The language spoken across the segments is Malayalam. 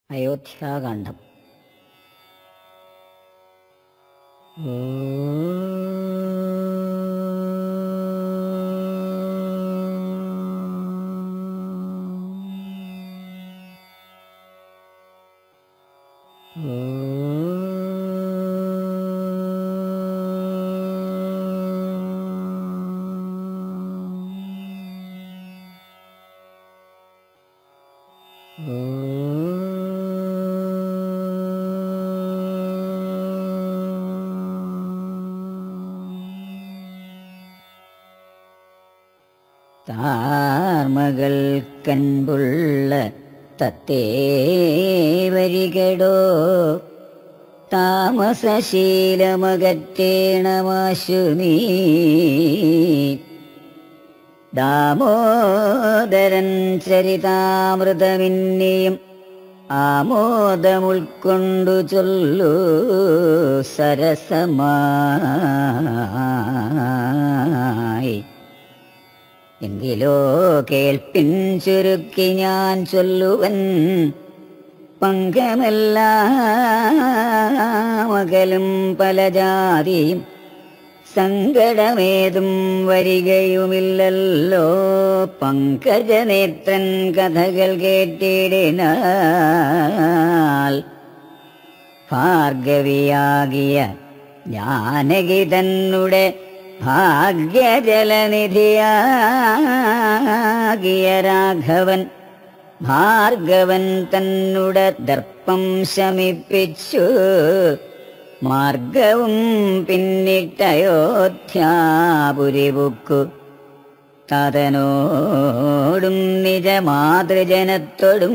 അയോധ്യാകാന്ഡം താർമകൾ കൻപുള്ള തത്തേ വരികടോ താമസശീലമകറ്റേണമാശു നീ ദാമോദരൻ ചരിതാമൃതമിന്നിയും ആമോദമുൾക്കൊണ്ടു ചൊല്ലു സരസമായി എങ്കിലോ കേൾപ്പിൻ ചുരുക്കി ഞാൻ ചൊല്ലുവൻ പങ്കമെല്ലാമകലും പല ജാതിയും സങ്കടമേതും വരികയുമില്ലല്ലോ പങ്കജനേത്രൻ കഥകൾ കേട്ടിടിനാൽ ഭാർഗവിയാകിയ ജാനകി തന്നുടെ ഭാഗ്യജലനിധിയാകിയ രാഘവൻ ഭാർഗവൻ തന്നുടെ ദർപ്പം ശമിപ്പിച്ചു മാർഗവും പിന്നിട്ടയോധ്യാപുരിപുക്കു തതനോടും നിജമാതൃജനത്തോടും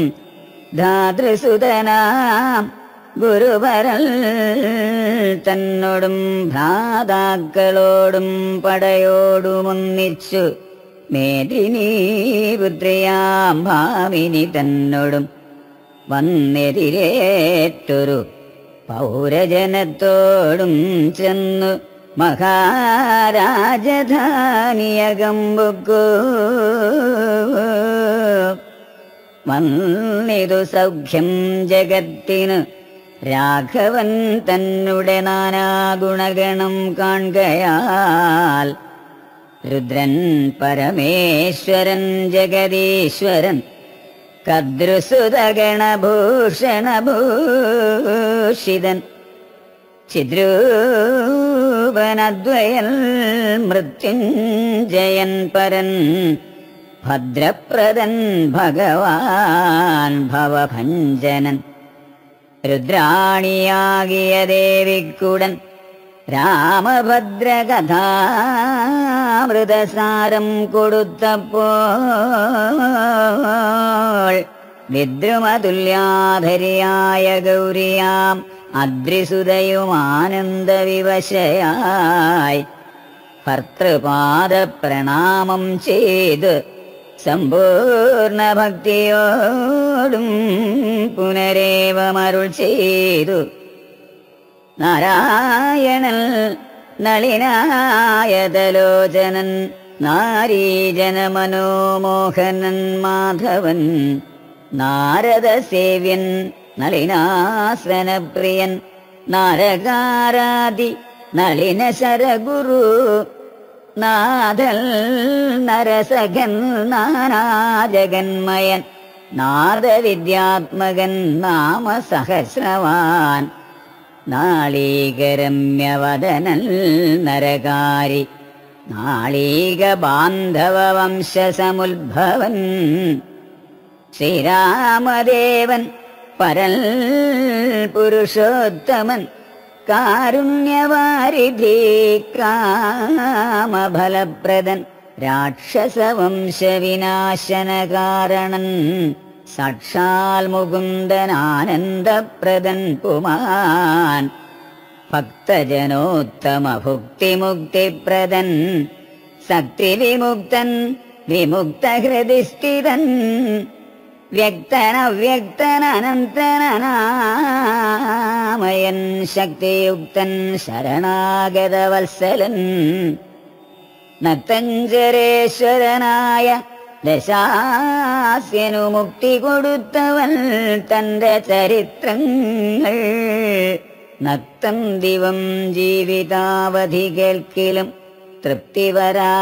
ധാതൃസുതനാം ഗുരുവരൽ തന്നോടും ഭ്രാതാക്കളോടും പടയോടുമൊന്നിച്ചു മേദിനി പുത്രിയാം ഭാമിനി തന്നോടും വന്നെതിരേറ്റൊരു പൗരജനത്തോടും ചെന്നു മഹാരാജധാനിയകമ്പുക്കു വന്നിതു സൗഖ്യം ജഗത്തിനു രാഘവൻ തന്നുടെ നാനാഗുണഗണം കാണുകയാൽ രുദ്രൻ പരമേശ്വരൻ ജഗദീശ്വരൻ കദ്രുസുതഗണഭൂഷണഭൂഷിതൻ ചിദ്രൂപനദ്വയൽ മൃത്യുഞ്ജയൻ പരൻ ഭദ്രപ്രദൻ ഭഗവാൻ ഭവഭഞ്ജനൻ രുദ്രാണിയാകിയ ദേവിക്കുടൻ രാമഭദ്രകഥാമൃതസാരം കൊടുത്തപ്പോൾ വിദ്രുമതുല്യാധരിയായ ഗൗരിയാം അദ്രിസുതയും ആനന്ദവിവശയായി ഭർത്തൃപാദ പ്രണാമം ചെയ്ത് സമ്പൂർണ്ണ ഭക്തിയോടും പുനരേവമരുൾ ചെയ്തു നാരായണൻ നളിനായതലോചനൻ നാരീജന മനോമോഹനൻ മാധവൻ നാരദസേവ്യൻ നളിനാസനപ്രിയൻ നാരകാരാദി നളിന ശരഗുരു നാഥൽ നരസഖൻ നാനാജഗന്മയൻ നാദവിദ്യാത്മകൻ നാമസഹസ്രവാൻ നാളീകരമ്യവദനൽ നരകാരി നാളീക ബാന്ധവ വംശസമുദ്ഭവൻ ശ്രീരാമദേവൻ പരൽ പുരുഷോത്തമൻ കാരുണ്യവാരിധി കാമഫലപ്രദൻ രാക്ഷസവംശവിനാശനകാരണൻ സാക്ഷാൽ മുകുന്ദനാനന്ദപ്രദൻ പുമാൻ ഭക്തജനോത്തമ ഭുക്തിമുക്തിപ്രദൻ സക്തിവിമുക്തൻ വിമുക്തഹൃദിസ്ഥിതൻ വ്യക്തനവ്യക്തനനന്തനാമയൻ ശക്തിയുക്തൻ ശരണാഗതവത്സലൻ നത്തഞ്ചരേശ്വരനായ ദശാസ്യനു മുക്തി കൊടുത്തവൻ തന്റെ ചരിത്രങ്ങൾ നക്തം ദിവം ജീവിതാവധി കേൾക്കിലും തൃപ്തി വരാ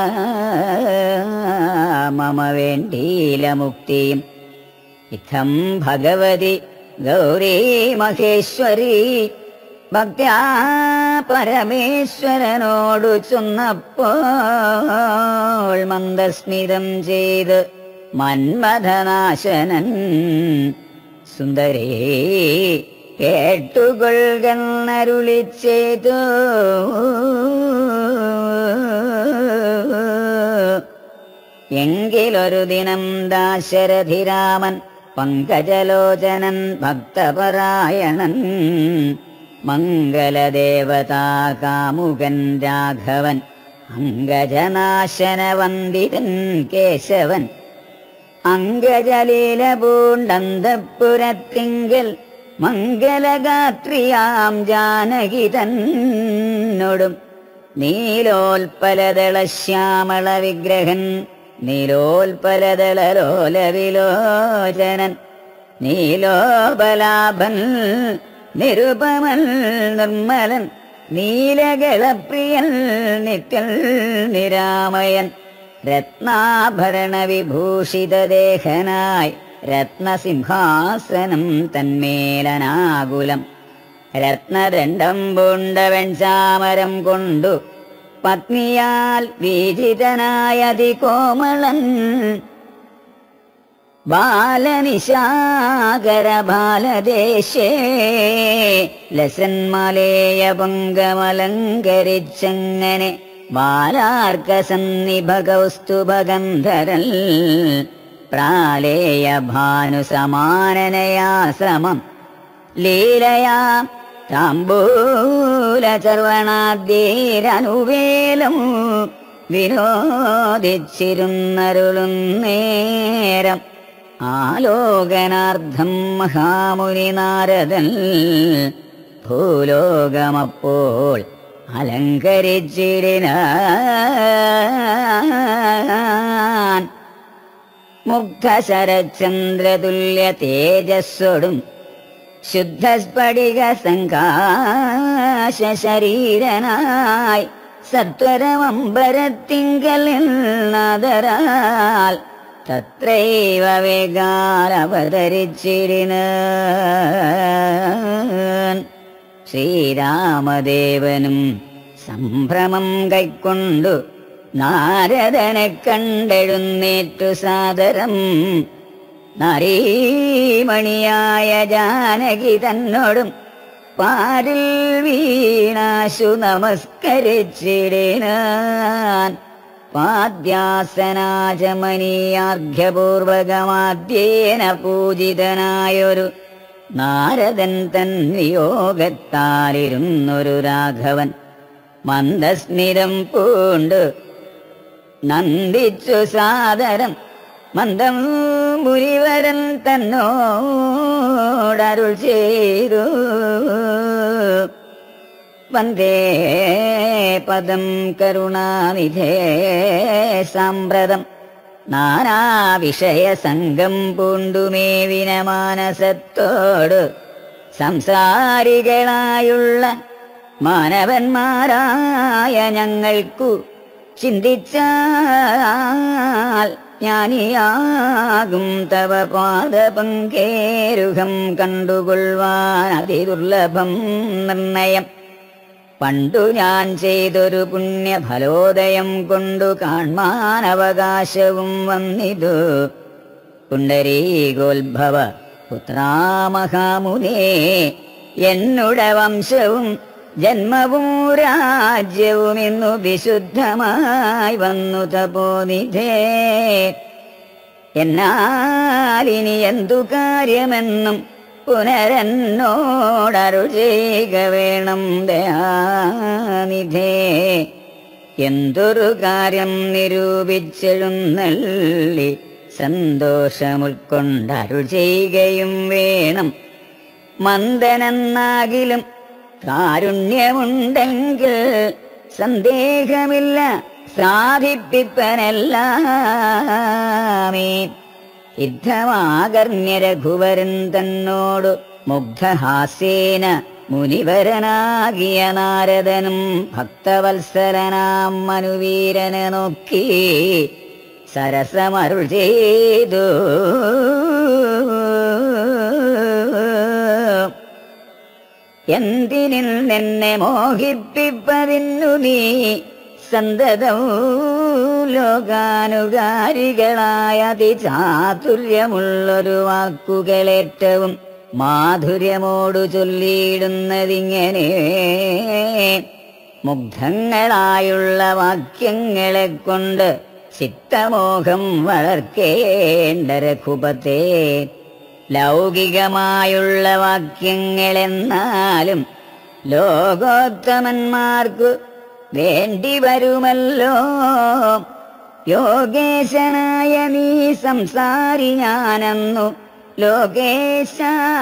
മമ വേണ്ടീല മുക്തിയും ഇത്തം ഭഗവതി ഗൗരീ മഹേശ്വരി ഭക്ത്യാ പരമേശ്വരനോടു ചൊന്നപ്പോൾ മന്ദസ്മിതം ചെയ്ത് മന്മഥനാശനൻ സുന്ദരേ കേട്ടുകൊള്ളുന്നരുളി ചെയ്തു എങ്കിലൊരു ദിനം ദാശരഥിരാമൻ പങ്കജലോചനൻ ഭക്തപരായണൻ മംഗലദേവതാ കാമുകൻ രാഘവൻ അങ്കജനാശന വന്ദിതൻ കേശവൻ അങ്കജലീല പൂണ്ടന്തപുരത്തിങ്കൽ മംഗലഗാത്രിയാം ജാനകി തന്നോടും നീലോൽപലദള ശ്യാമള വിഗ്രഹൻ നീലോൽപലദളലോല വിലോചനൻ നീലോപലാഭൻ നിരുപമൻ നിർമ്മലൻ നീലകളപ്രിയൻ നിത്യൽ നിരാമയൻ രത്നാഭരണ വിഭൂഷിതദേഹനായി രത്നസിംഹാസനം തന്മേലനാകുലം രത്നദണ്ഡം പൂണ്ടവൻ ചാമരം കൊണ്ടു പത്നിയാൽ വീജിതനായ അതികോമളൻ ബാലനിശാകര ബാലദേശേ ലസന്മലേയ പങ്കമലങ്കരിച്ചങ്ങനെ ബാലാർക്ക സന്നിഭകൗസ്തുഭഗന്ധരൽ പ്രാലേയ ഭാനുസമാനനയാ ശ്രമം ലീലയാ താമ്പൂല ചർവണാദ്യേരനുവേലം വിനോദിച്ചിരുന്നരുളും നേരം ആലോകനാർത്ഥം മഹാമുനി നാരദൻ ഭൂലോകമപ്പോൾ അലങ്കരിച്ചിടിനാൻ മുഗ്ധശരചന്ദ്രതുല്യ തേജസ്സോടും ശുദ്ധസ്ഫടിക സംകാശ ശരീരനായി സത്വരമമ്പരത്തിങ്കൽ നാദരാൽ തത്രൈവ വേഗാൽ അവതരിച്ചിടിന ശ്രീരാമദേവനും സംഭ്രമം കൈക്കൊണ്ടു നാരദനെ കണ്ടെഴുന്നേറ്റു സാദരം നരീമണിയായ ജാനകി തന്നോടും പാരിൽ വീണാശു നമസ്കരിച്ചിടിനാൻ പാദ്യാസനാചമനീയാർഘ്യപൂർവകമാദ്യേന പൂജിതനായൊരു നാരദൻ തൻ വിയോഗത്താലിരുന്നൊരു രാഘവൻ മന്ദസ്മിതം പൂണ്ട് നന്ദിച്ചു സാദരം മന്ദം മുനിവരൻ തന്നോടരുൾ ചെയ്തു വന്ദേ പദം കരുണാനിധേ സാമ്പ്രതം നാനാവിഷയ സംഘം പൂണ്ടുമേവിന മാനസത്തോട് സംസാരികളായുള്ള മാനവന്മാരായ ഞങ്ങൾക്കു ചിന്തിച്ചാൽ ജ്ഞാനിയാകും തവ പാദപങ്കേരുഹം കണ്ടുകൊള്ളുവാൻ അതിദുർലഭം നിർണയം പണ്ടു ഞാൻ ചെയ്തൊരു പുണ്യഫലോദയം കൊണ്ടു കാൺമാൻ അവകാശവും വന്നിതു പുണ്ടരീകോത്ഭവ പുത്രാമഹാമുനേ എന്നുടെ വംശവും ജന്മവും രാജ്യവും ഇന്നു വിശുദ്ധമായി വന്നു തപോനിധേ എന്നാലിനി എന്തു കാര്യമെന്നും പുനരെന്നോടരുൾ ചെയ്യുക വേണം ദയാനിധേ എന്തൊരു കാര്യം നിരൂപിച്ചെഴുന്നള്ളി സന്തോഷമുൾക്കൊണ്ടരുൾ ചെയ്യുകയും വേണം മന്ദനെന്നാകിലും കാരുണ്യമുണ്ടെങ്കിൽ സന്ദേഹമില്ല സാധിപ്പിപ്പനെല്ലാമേ യുദ്ധമാകർണ്യ രഘുവരൻ തന്നോടു മുഗ്ധഹാസ്യേന മുനിവരനാകിയ നാരദനും ഭക്തവത്സരനാം മനുവീരനെ നോക്കി സരസമരുൾ ചെയ്തു എന്തിനിൽ നിന്നെ മോഹിപ്പിപ്പതിന്നു നീ സന്തതവും ലോകാനുകാരികളായ അതിചാതുര്യമുള്ളൊരു വാക്കുകളേറ്റവും മാധുര്യമോടു ചൊല്ലിയിടുന്നതിങ്ങനെ മുഗ്ധങ്ങളായുള്ള വാക്യങ്ങളെ കൊണ്ട് ചിത്തമോഹം വളർക്കേണ്ട രഘുപതേ ലൗകികമായുള്ള വാക്യങ്ങളെന്നാലും ലോകോത്തമന്മാർക്കു വേണ്ടി വരുമല്ലോ യോഗേശനായ നീ സംസാരി ഞാനെന്നു ലോകേശ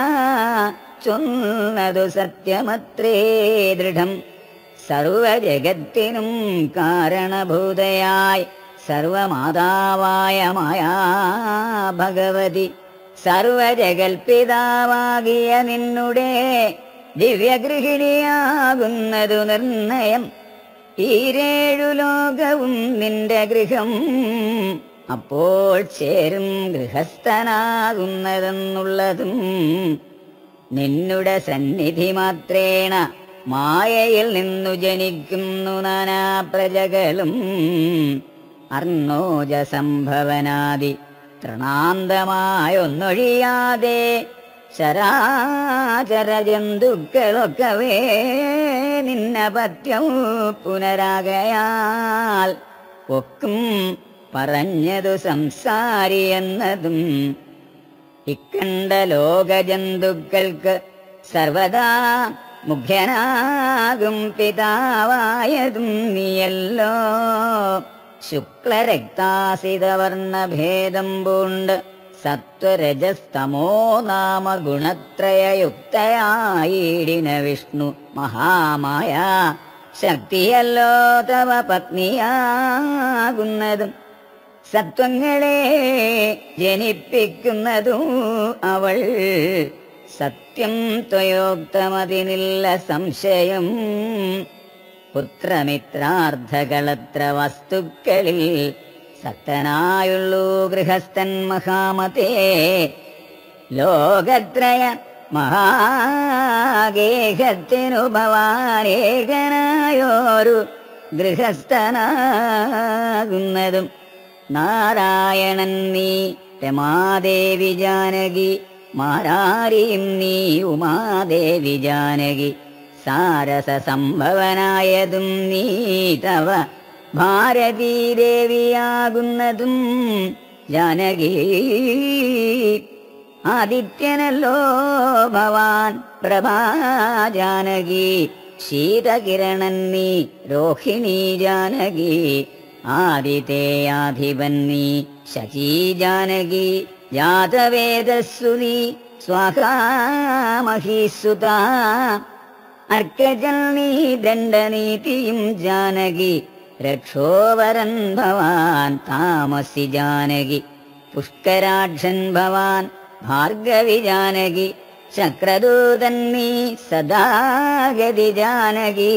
ചൊന്നതു സത്യമത്രേ ദൃഢം സർവജഗത്തിനും കാരണഭൂതയായി സർവമാതാവായ മായാ ഭഗവതി സർവജഗൽപിതാവാകിയ നിന്നുടെ ദിവ്യഗൃഹിണിയാകുന്നതു നിർണയം ഈരേഴു ലോകവും നിന്റെ ഗൃഹം അപ്പോൾ ചേരും ഗൃഹസ്ഥനാകുന്നതെന്നുള്ളതും നിന്നുടെ സന്നിധി മാത്രേണ മായയിൽ നിന്നു ജനിക്കുന്നു നാനാ പ്രജകളും അർണോജ സംഭവനാദി തൃണാന്തമായൊന്നൊഴിയാതെ ചരാചര ജന്തുക്കളൊക്കവേ നിന്നപത്യം പുനരാകയാൽ ഒക്കും പറഞ്ഞതു സംസാരി എന്നതും ഇക്കണ്ട ലോകജന്തുക്കൾക്ക് സർവദാ മുഖ്യനാകും പിതാവായതും നീയല്ലോ ശുക്ലരക്താസിതവർണഭേദം പൂണ്ട് സത്വരജസ്തമോ നാമ ഗുണത്രയയുക്തയായിടിന വിഷ്ണു മഹാമായ ശക്തിയല്ലോ തവ പത്നിയാകുന്നതും സത്വങ്ങളെ ജനിപ്പിക്കുന്നതും അവൾ സത്യം ത്വയോക്തമതിനില്ല സംശയം പുത്രമിത്രാർത്ഥകളത്ര വസ്തുക്കളിൽ സക്തനായുള്ളൂ ഗൃഹസ്ഥൻ മഹാമതേ ലോകത്രയ മഹാഗേഹത്തിനു ഭവാനേകനായോരു ഗൃഹസ്ഥനാകുന്നതും നാരായണൻ നീ രമാദേവി ജാനകി മാരാരിയും നീ ഉമാദേവി ജാനകി സാരസ സംഭവനായതും നീ തവ ഭാരതീദേവിയാകുന്നതും ജാനകി ആദിത്യനല്ലോ ഭവാൻ പ്രഭാ ജാനകി ശീതകിരണൻ നീ രോഹിണി ജാനകി ആദിതേയാധിപൻ നീ ശചീ ജാനകി ജാതവേദസ്സു നീ സ്വാഹാമഹീസുത അർക്കജൽ നീ ദണ്ഡനീതിയും ജാനകി രക്ഷോവരൻ ഭവാൻ താമസി ജാനകി പുഷ്കരാക്ഷൻ ഭവാൻ ഭാർഗവി ജാനകി ചക്രദൂതൻ നീ സദാഗതി ജാനകി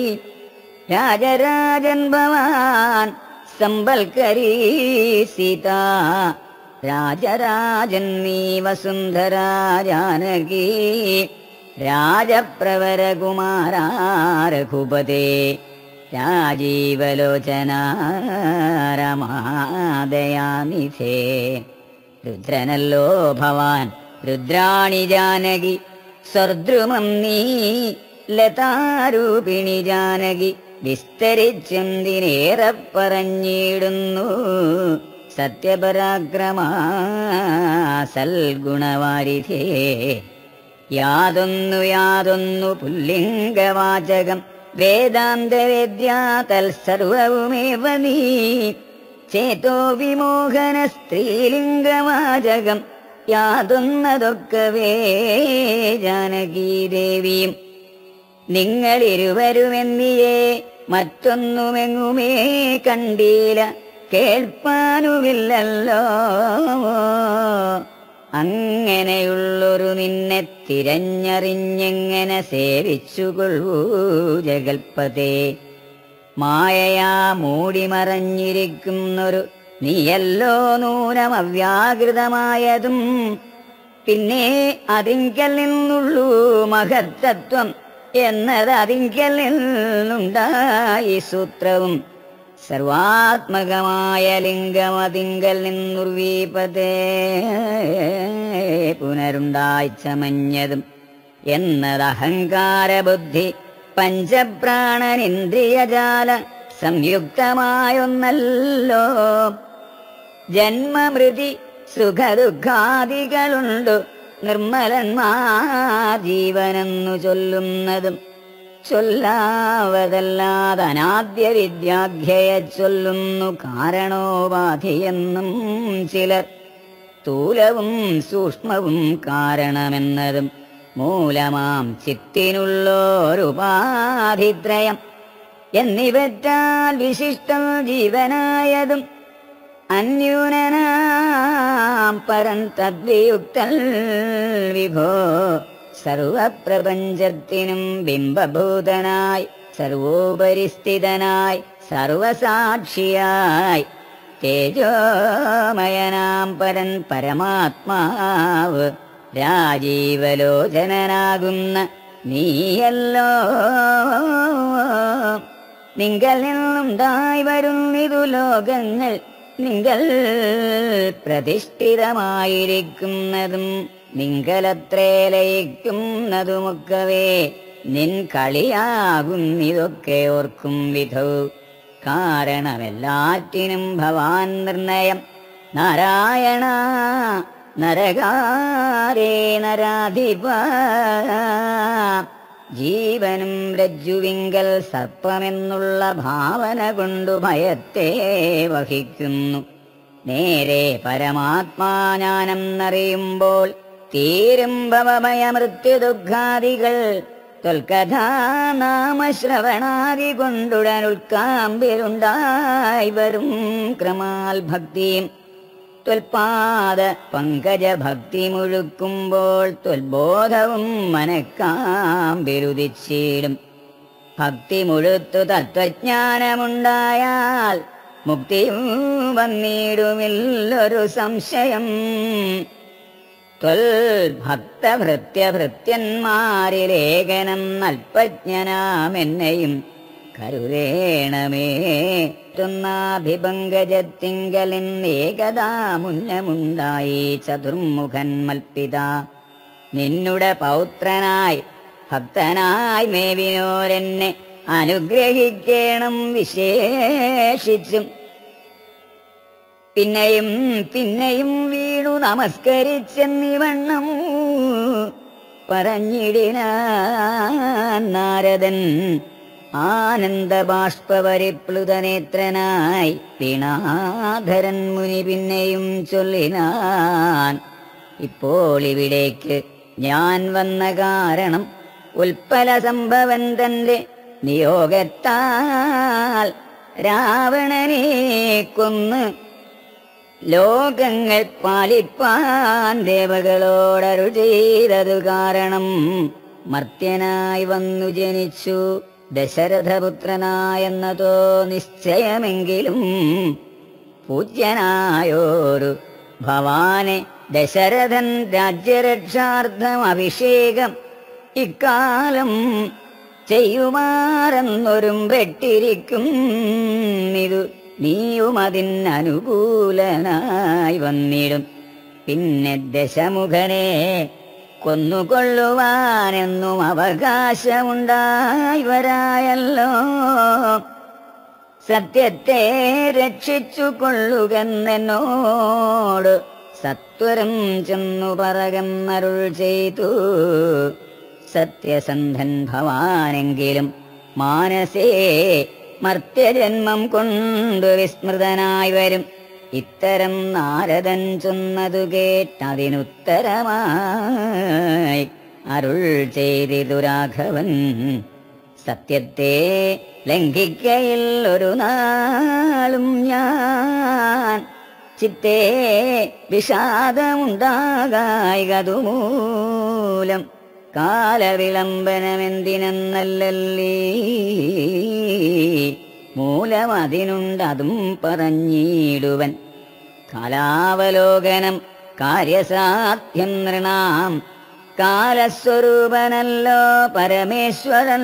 രാജരാജൻ ഭവാൻ സമ്പൽക്കരീ സീത രാജരാജൻ നീ വസുന്ധരാ ജാനകി രാജപ്രവരകുമാരാ രഘുപതേ രാജീവലോചന രമാദയാനിധേ രുദ്രനല്ലോ ഭവാൻ രുദ്രാണി ജാനകി സ്വർദ്രുമം നീ ലതാരൂപിണി ജാനകി വിസ്തരിച്ചെന്തിനേറെ പറഞ്ഞിടുന്നു സത്യപരാക്രമാ സൽഗുണവാരിധേ യാതൊന്നു യാതൊന്നു പുല്ലിംഗവാചകം വേദാന്തവേദ്യാ തൽസർവവുമേവ നീ ചേതോ വിമോഹന സ്ത്രീലിംഗവാചകം യാതൊന്നതൊക്കവേ ജാനകീദേവിയും നിങ്ങളിരുവരുമെന്നിയേ മറ്റൊന്നുമെങ്ങുമേ കണ്ടീല കേൾപ്പാനുമില്ലല്ലോ അങ്ങനെയുള്ളൊരു നിന്നെ തിരഞ്ഞറിഞ്ഞെങ്ങനെ സേവിച്ചുകൊള്ളൂ ജഗൽപതേ മായയാ മൂടിമറഞ്ഞിരിക്കുന്നൊരു നീയല്ലോ നൂനം അവ്യാകൃതമായതും പിന്നെ അതിങ്കൽ നിന്നുള്ളൂ മഹത്തത്വം എന്നത് അതിങ്കൽ നിന്നുണ്ടായി സൂത്രവും സർവാത്മകമായ ലിംഗമതിങ്കൽ നിന്നുർവീപതേ പുനരുണ്ടായി ചമഞ്ഞതും എന്നത് അഹങ്കാരബുദ്ധി പഞ്ചപ്രാണനിന്ദ്രിയജാല സംയുക്തമായൊന്നല്ലോ ജന്മമൃതി സുഖദുഃഖാദികളുണ്ടു നിർമ്മലന്മാ ജീവനെന്നു ചൊല്ലുന്നതും ചൊല്ലാവതല്ലാതെ അനാദ്യ വിദ്യാഖ്യയ ചൊല്ലുന്നു കാരണോപാധിയെന്നും ചിലർ സ്ഥൂലവും സൂക്ഷ്മവും കാരണമെന്നതും മൂലമാം ചിത്തിനുള്ളോരുപാധിത്രയം എന്നിവറ്റാൽ വിശിഷ്ടം ജീവനായതും അന്യൂനനാം പരൻ തദ്വിയുക്തൽ വിഭോ സർവപ്രപഞ്ചത്തിനും ബിംബഭൂതനായി സർവോപരിസ്ഥിതനായി സർവസാക്ഷിയായി തേജോമയനാം പരൻ പരമാത്മാവ് രാജീവലോചനനാകുന്ന നീയല്ലോ നിങ്കൽ നിന്നുണ്ടായി വരുന്നിതു ലോകങ്ങൾ നിങ്ങൾ പ്രതിഷ്ഠിതമായിരിക്കുന്നതും നിങ്കലത്രേ ലയിക്കുന്നതുമൊക്കവേ നിൻ കളിയാകുന്നിതൊക്കെ ഓർക്കും വിധൗ കാരണമെല്ലാറ്റിനും ഭവാൻ നിർണയം നാരായണ നരകാരേ നരാധിപ ജീവനും രജ്ജുവിങ്കൽ സർപ്പമെന്നുള്ള ഭാവന കൊണ്ടു ഭയത്തെ വഹിക്കുന്നു നേരെ പരമാത്മാജ്ഞാനം എന്നറിയുമ്പോൾ തീരും ഭവഭയമൃത്യുദുഃഖാദികൾ തൊൽക്കഥാനാമശ്രവണാദി കൊണ്ടുടൻ ഉൾക്കാമ്പിലുണ്ടായി വരും ക്രമാൽ ഭക്തിയും ത്വൽപാദ പങ്കജ ഭക്തി മുഴുക്കുമ്പോൾ ത്വൽബോധവും മനക്കാമ്പിരുതിച്ചിടും ഭക്തി മുഴുത്തു തത്വജ്ഞാനമുണ്ടായാൽ മുക്തിയും വന്നിടുമില്ലൊരു സംശയം ത്വൽ ഭക്തഭൃത്യഭൃത്യന്മാരിലേഖനം അല്പജ്ഞനാമെന്നെയും കരുതേണമേ ൊന്നാഭിപങ്കജത്തിങ്കലിൻ ഏകദാ മുന്നമുണ്ടായി ചതുർമുഖൻ മൽപ്പിത നിന്നുടെ പൗത്രനായി ഭക്തനായി മേവിനോരെന്നെ അനുഗ്രഹിക്കണം വിശേഷിച്ചും പിന്നെയും പിന്നെയും വീണു നമസ്കരിച്ചെന്നിവണ്ണം പറഞ്ഞിടിന നാരദൻ ആനന്ദബാഷ്പരിപ്ലുതനേത്രനായി വീണാധരൻ മുനി പിന്നെയും ചൊല്ലിനാൻ ഇപ്പോൾ ഇവിടേക്ക് ഞാൻ വന്ന കാരണം ഉൽപ്പല സംഭവൻ തന്റെ നിയോഗത്താൽ രാവണനെ കൊന്ന് ലോകങ്ങൾ പാലിപ്പാൻ ദേവകളോടരു ചെയ്തതു കാരണം മർത്യനായി വന്നു ജനിച്ചു ദശരഥപുത്രനായെന്നതോ നിശ്ചയമെങ്കിലും പൂജ്യനായോരു ഭവാനെ ദശരഥൻ രാജ്യരക്ഷാർത്ഥം അഭിഷേകം ഇക്കാലം ചെയ്യുമാറെന്നൊരും വെട്ടിരിക്കും ഇതു നീയും അതിനനുകൂലനായി വന്നിടും പിന്നെ ദശമുഖനെ കൊന്നുകൊള്ളുവാനെന്നും അവകാശമുണ്ടായി വരായല്ലോ സത്യത്തെ രക്ഷിച്ചു കൊള്ളുകെന്നോട് സത്വരം ചെന്നു പറകന്നരുൾ ചെയ്തു സത്യസന്ധൻ ഭവാനെങ്കിലും മാനസേ മർത്യജന്മം കൊണ്ടു വിസ്മൃതനായി വരും ഇത്തരം നാരദൻ ചൊന്നതു കേട്ടതിനുത്തരമായി അരുൾ ചെയ്തിതു രാഘവൻ സത്യത്തെ ലംഘിക്കയിൽ ഒരു നാളും ഞാൻ ചിത്തേ വിഷാദമുണ്ടാകായതുമൂലം കാലവിളംബനമെന്തിനെന്നല്ലല്ലീ മൂലമതിനുണ്ടതും പറഞ്ഞിടുവൻ കാലാവലോകനം കാര്യസാധ്യം നൃണാം കാലസ്വരൂപനല്ലോ പരമേശ്വരൻ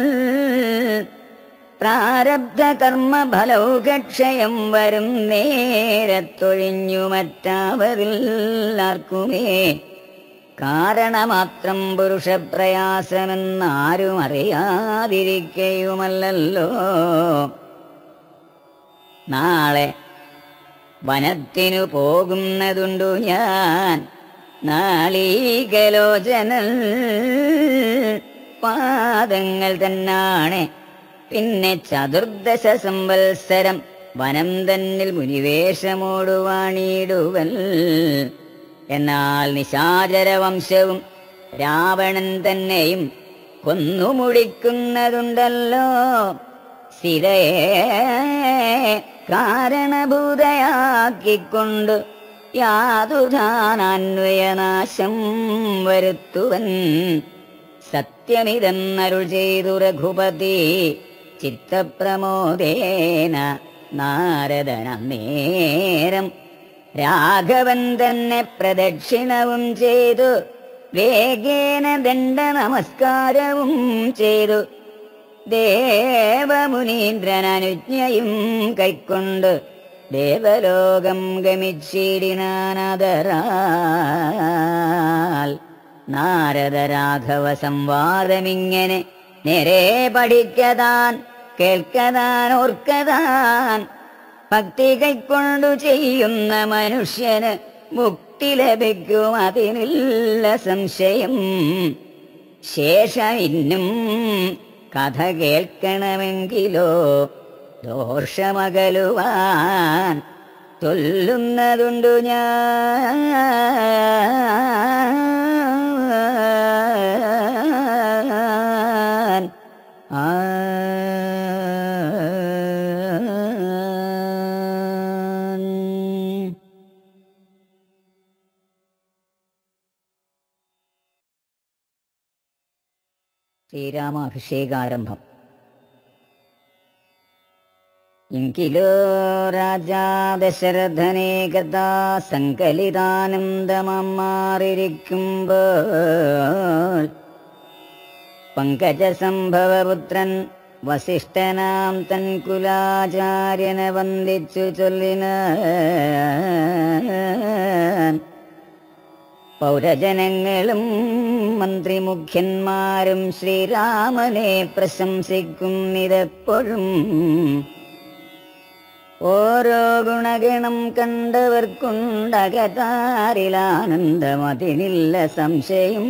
പ്രാരബ്ധ കർമ്മ ഫലൗകക്ഷയം വരും നേരത്തൊഴിഞ്ഞു മറ്റാവതിൽ ആർക്കുമേ കാരണമാത്രം പുരുഷപ്രയാസമെന്നാരും അറിയാതിരിക്കയുമല്ലല്ലോ നാളെ വനത്തിനു പോകുന്നതുണ്ടു ഞാൻ നാളീകലോചനൽ പാദങ്ങൾ തന്നാണ് പിന്നെ ചതുർദശ സംവത്സരം വനം തന്നിൽ മുനിവേഷമോടുവാണിടുവൽ എന്നാൽ നിശാചര വംശവും രാവണൻ തന്നെയും കൊന്നുമുടിക്കുന്നതുണ്ടല്ലോ സ്ഥിരയെ കാരണഭൂതയാക്കിക്കൊണ്ട് യാതുധാനാന്വയനാശം വരുത്തുവൻ സത്യമിതെന്നരുൾ ചെയ്തു രഘുപതി ചിത്തപ്രമോദേന നാരദന നേരം രാഘവൻ തന്നെ പ്രദക്ഷിണവും ചെയ്തു വേഗേന ദണ്ഡ നമസ്കാരവും ചെയ്തു ദേവമുനീന്ദ്രൻ അനുജ്ഞയും കൈക്കൊണ്ട് ദേവലോകം ഗമിച്ചിടിനാനദരാൽ നാരദ രാഘവ സംവാദമിങ്ങനെ നേരെ പഠിക്കതാൻ കേൾക്കതാൻ ഓർക്കതാൻ ഭക്തി കൈക്കൊണ്ടു ചെയ്യുന്ന മനുഷ്യന് മുക്തി ലഭിക്കും അതിനില്ല സംശയം ശേഷം ഇന്നും കഥ കേൾക്കണമെങ്കിലോ ദോഷമകലുവാൻ ചൊല്ലുന്നതുണ്ടു ഞാൻ ആ ശ്രീരാമാഭിഷേകാരംഭം എങ്കിലോ രാജാ ദശരഥനേകഥാ സങ്കലിതാനന്ദമം മാറിയിരിക്കുമ്പോൾ പങ്കജസംഭവപുത്രൻ വസിഷ്ഠനാം തൻ കുലാചാര്യനെ വന്ദിച്ചു ചൊല്ലിന പൗരജനങ്ങളും മന്ത്രിമുഖ്യന്മാരും ശ്രീരാമനെ പ്രശംസിക്കുന്നിതെപ്പോഴും ഓരോ ഗുണഗണം കണ്ടവർക്കുണ്ടകതാരിലാനന്ദമതിനില്ല സംശയം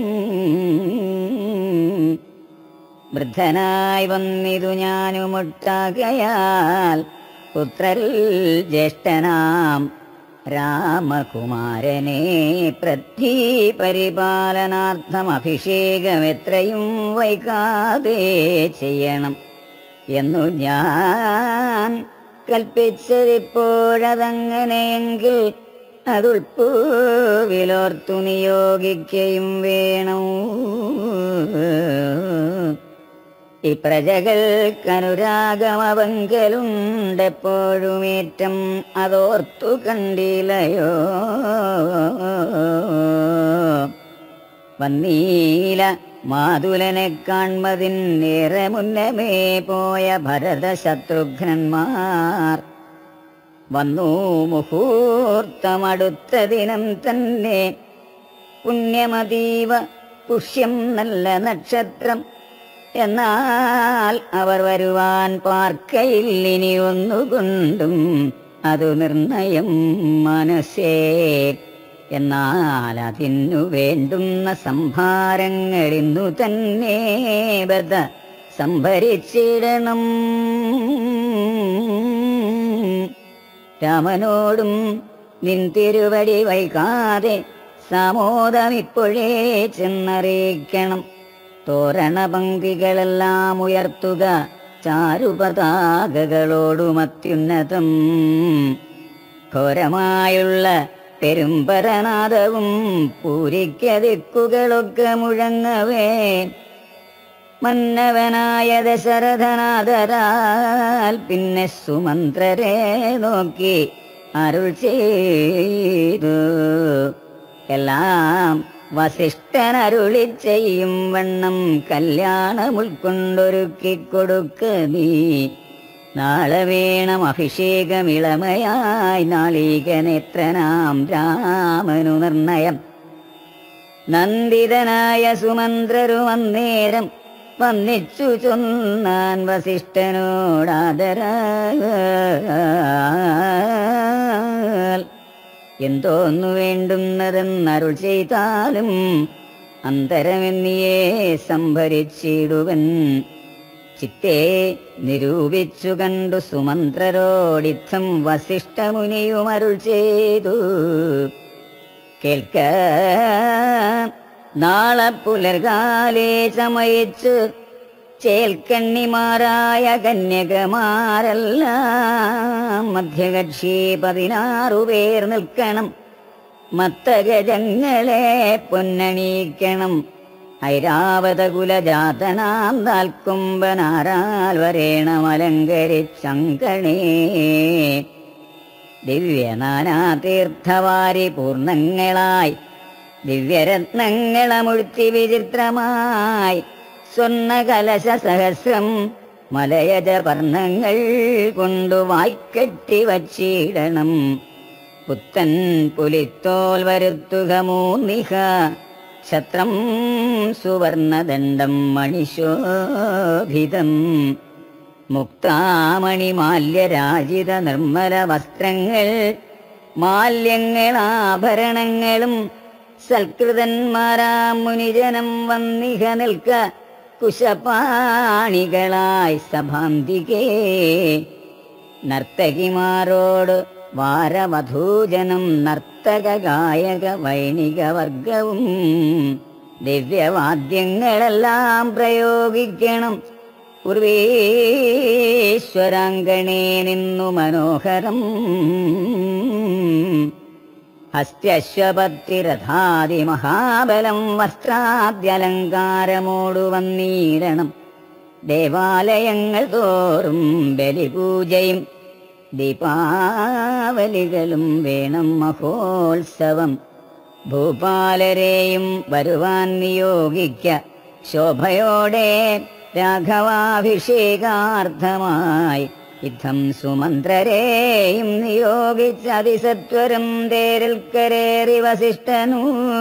വൃദ്ധനായി വന്നിതു ഞാനുമൊട്ടാകയാൽ പുത്രരിൽ ജ്യേഷ്ഠനാം രാമകുമാരനെ പൃഥ്വി പരിപാലനാർത്ഥം അഭിഷേകം എത്രയും വൈകാതെ ചെയ്യണം എന്നു ഞാൻ കൽപ്പിച്ചതിപ്പോഴതങ്ങനെയെങ്കിൽ അതുൾപ്പൂവിലോർത്തു നിയോഗിക്കുകയും വേണം ഈ പ്രജകൾക്കനുരാഗമവങ്കലുണ്ടെപ്പോഴുമേറ്റം അതോർത്തു കണ്ടില്ലയോ വന്നീല മാതുലനെ കാൺമതിന്നേറെ മുന്നമേ പോയ ഭരത ശത്രുഘ്നന്മാർ വന്നു മുഹൂർത്തമടുത്ത ദിനം തന്നെ പുണ്യമതീവ പുഷ്യം നല്ല നക്ഷത്രം എന്നാൽ അവർ വരുവാൻ പാർക്കയില്ലിനി ഒന്നുകൊണ്ടും അതു നിർണയം മനസ്സേ എന്നാൽ അതിനു വേണ്ടുന്ന സംഭാരങ്ങൾ ഇന്നു തന്നെ ബദ സംഭരിച്ചിടണം രാമനോടും നിൻ തിരുവടി വൈകാതെ സമോദമിപ്പോഴേ ചെന്നറിയിക്കണം തോരണ പങ്ക്തികളെല്ലാം ഉയർത്തുക ചാരുപതാകകളോടും അത്യുന്നതം ഘോരമായുള്ള പെരുമ്പരനാദവും പൂരിക്ക ദിക്കുകളൊക്കെ മുഴങ്ങവേ മന്നവനായ ദശരഥനാദരാൽ പിന്നെ സുമന്ത്രരെ നോക്കി അരുൾ ചെയ്തു എല്ലാം വസിഷ്ഠൻ അരുളി ചെയ്യും വണ്ണം കല്യാണം ഉൾക്കൊണ്ടൊരുക്കി കൊടുക്ക നീ നാളെ വേണം അഭിഷേകമിളമയായി നാളികനേത്രനാം രാമനു നിർണയം നന്ദിതനായ സുമന്ത്രരും അന്നേരം വന്നിച്ചു ചൊന്നാൻ വസിഷ്ഠനോടാദരാൽ എന്തോന്നു വേണ്ടുന്നതെന്നരുൾ ചെയ്താലും അന്തരമെന്നിയെ സംഭരിച്ചിടുവൻ ചിത്തെ നിരൂപിച്ചു കണ്ടു സുമന്ത്രരോടിത്തം വസിഷ്ഠമുനിയും അരുൾ ചെയ്തു കേൾക്ക നാളെ പുലർകാലേ ചമയിച്ചു ചേൽക്കണ്ണിമാരായ കന്യകമാരെല്ലാം മധ്യകക്ഷി പതിനാറു പേർ നിൽക്കണം മത്തഗജങ്ങളെ പൊന്നണീക്കണം ഐരാവത കുലജാതനാം താൽക്കുംബനാരാൽ വരേണം അലങ്കരിച്ചങ്കണേ ദിവ്യനാനാതീർത്ഥവാരി പൂർണ്ണങ്ങളായി ദിവ്യരത്നങ്ങളമുഴ്ത്തി വിചിത്രമായി സ്വർണ്ണ കലശ സഹസ്രം മലയജ വർണ്ണങ്ങൾ കൊണ്ടു വായ്ക്കെട്ടി വച്ചിടണം പുത്തൻ പുലിത്തോൽ വരുത്തുക മൂന്നിഹ ഛത്രം സുവർണദണ്ഡം മണിശോഭിതം മുക്താമണി മാല്യരാജിത നിർമ്മല വസ്ത്രങ്ങൾ മാല്യങ്ങൾ ആഭരണങ്ങളും സൽകൃതന്മാരാം മുനിജനം വന്നിഹ നിൽക്ക കുശപാണികളായി സഭാന്തികേ നർത്തകിമാരോട് വാരവധൂജനം നർത്തക ഗായക വൈണിക വർഗവും ദിവ്യവാദ്യങ്ങളെല്ലാം പ്രയോഗിക്കണം ഉർവേശ്വരാങ്കണേ നിന്നു മനോഹരം ഹസ്ത്യശ്വപത്തിരഥാതി മഹാബലം വസ്ത്രാദ്യലങ്കാരമോടു വന്നീരണം ദേവാലയങ്ങൾ തോറും ബലിപൂജയും ദീപാവലികളും വേണം മഹോത്സവം ഭൂപാലരെയും വരുവാൻ നിയോഗിക്ക ശോഭയോടെ രാഘവാഭിഷേകാർത്ഥമായി യുദ്ധം സുമന്ത്രരെയും നിയോഗിച്ച അതിസത്വരം തേരിൽ കരേറി വസിഷ്ഠനു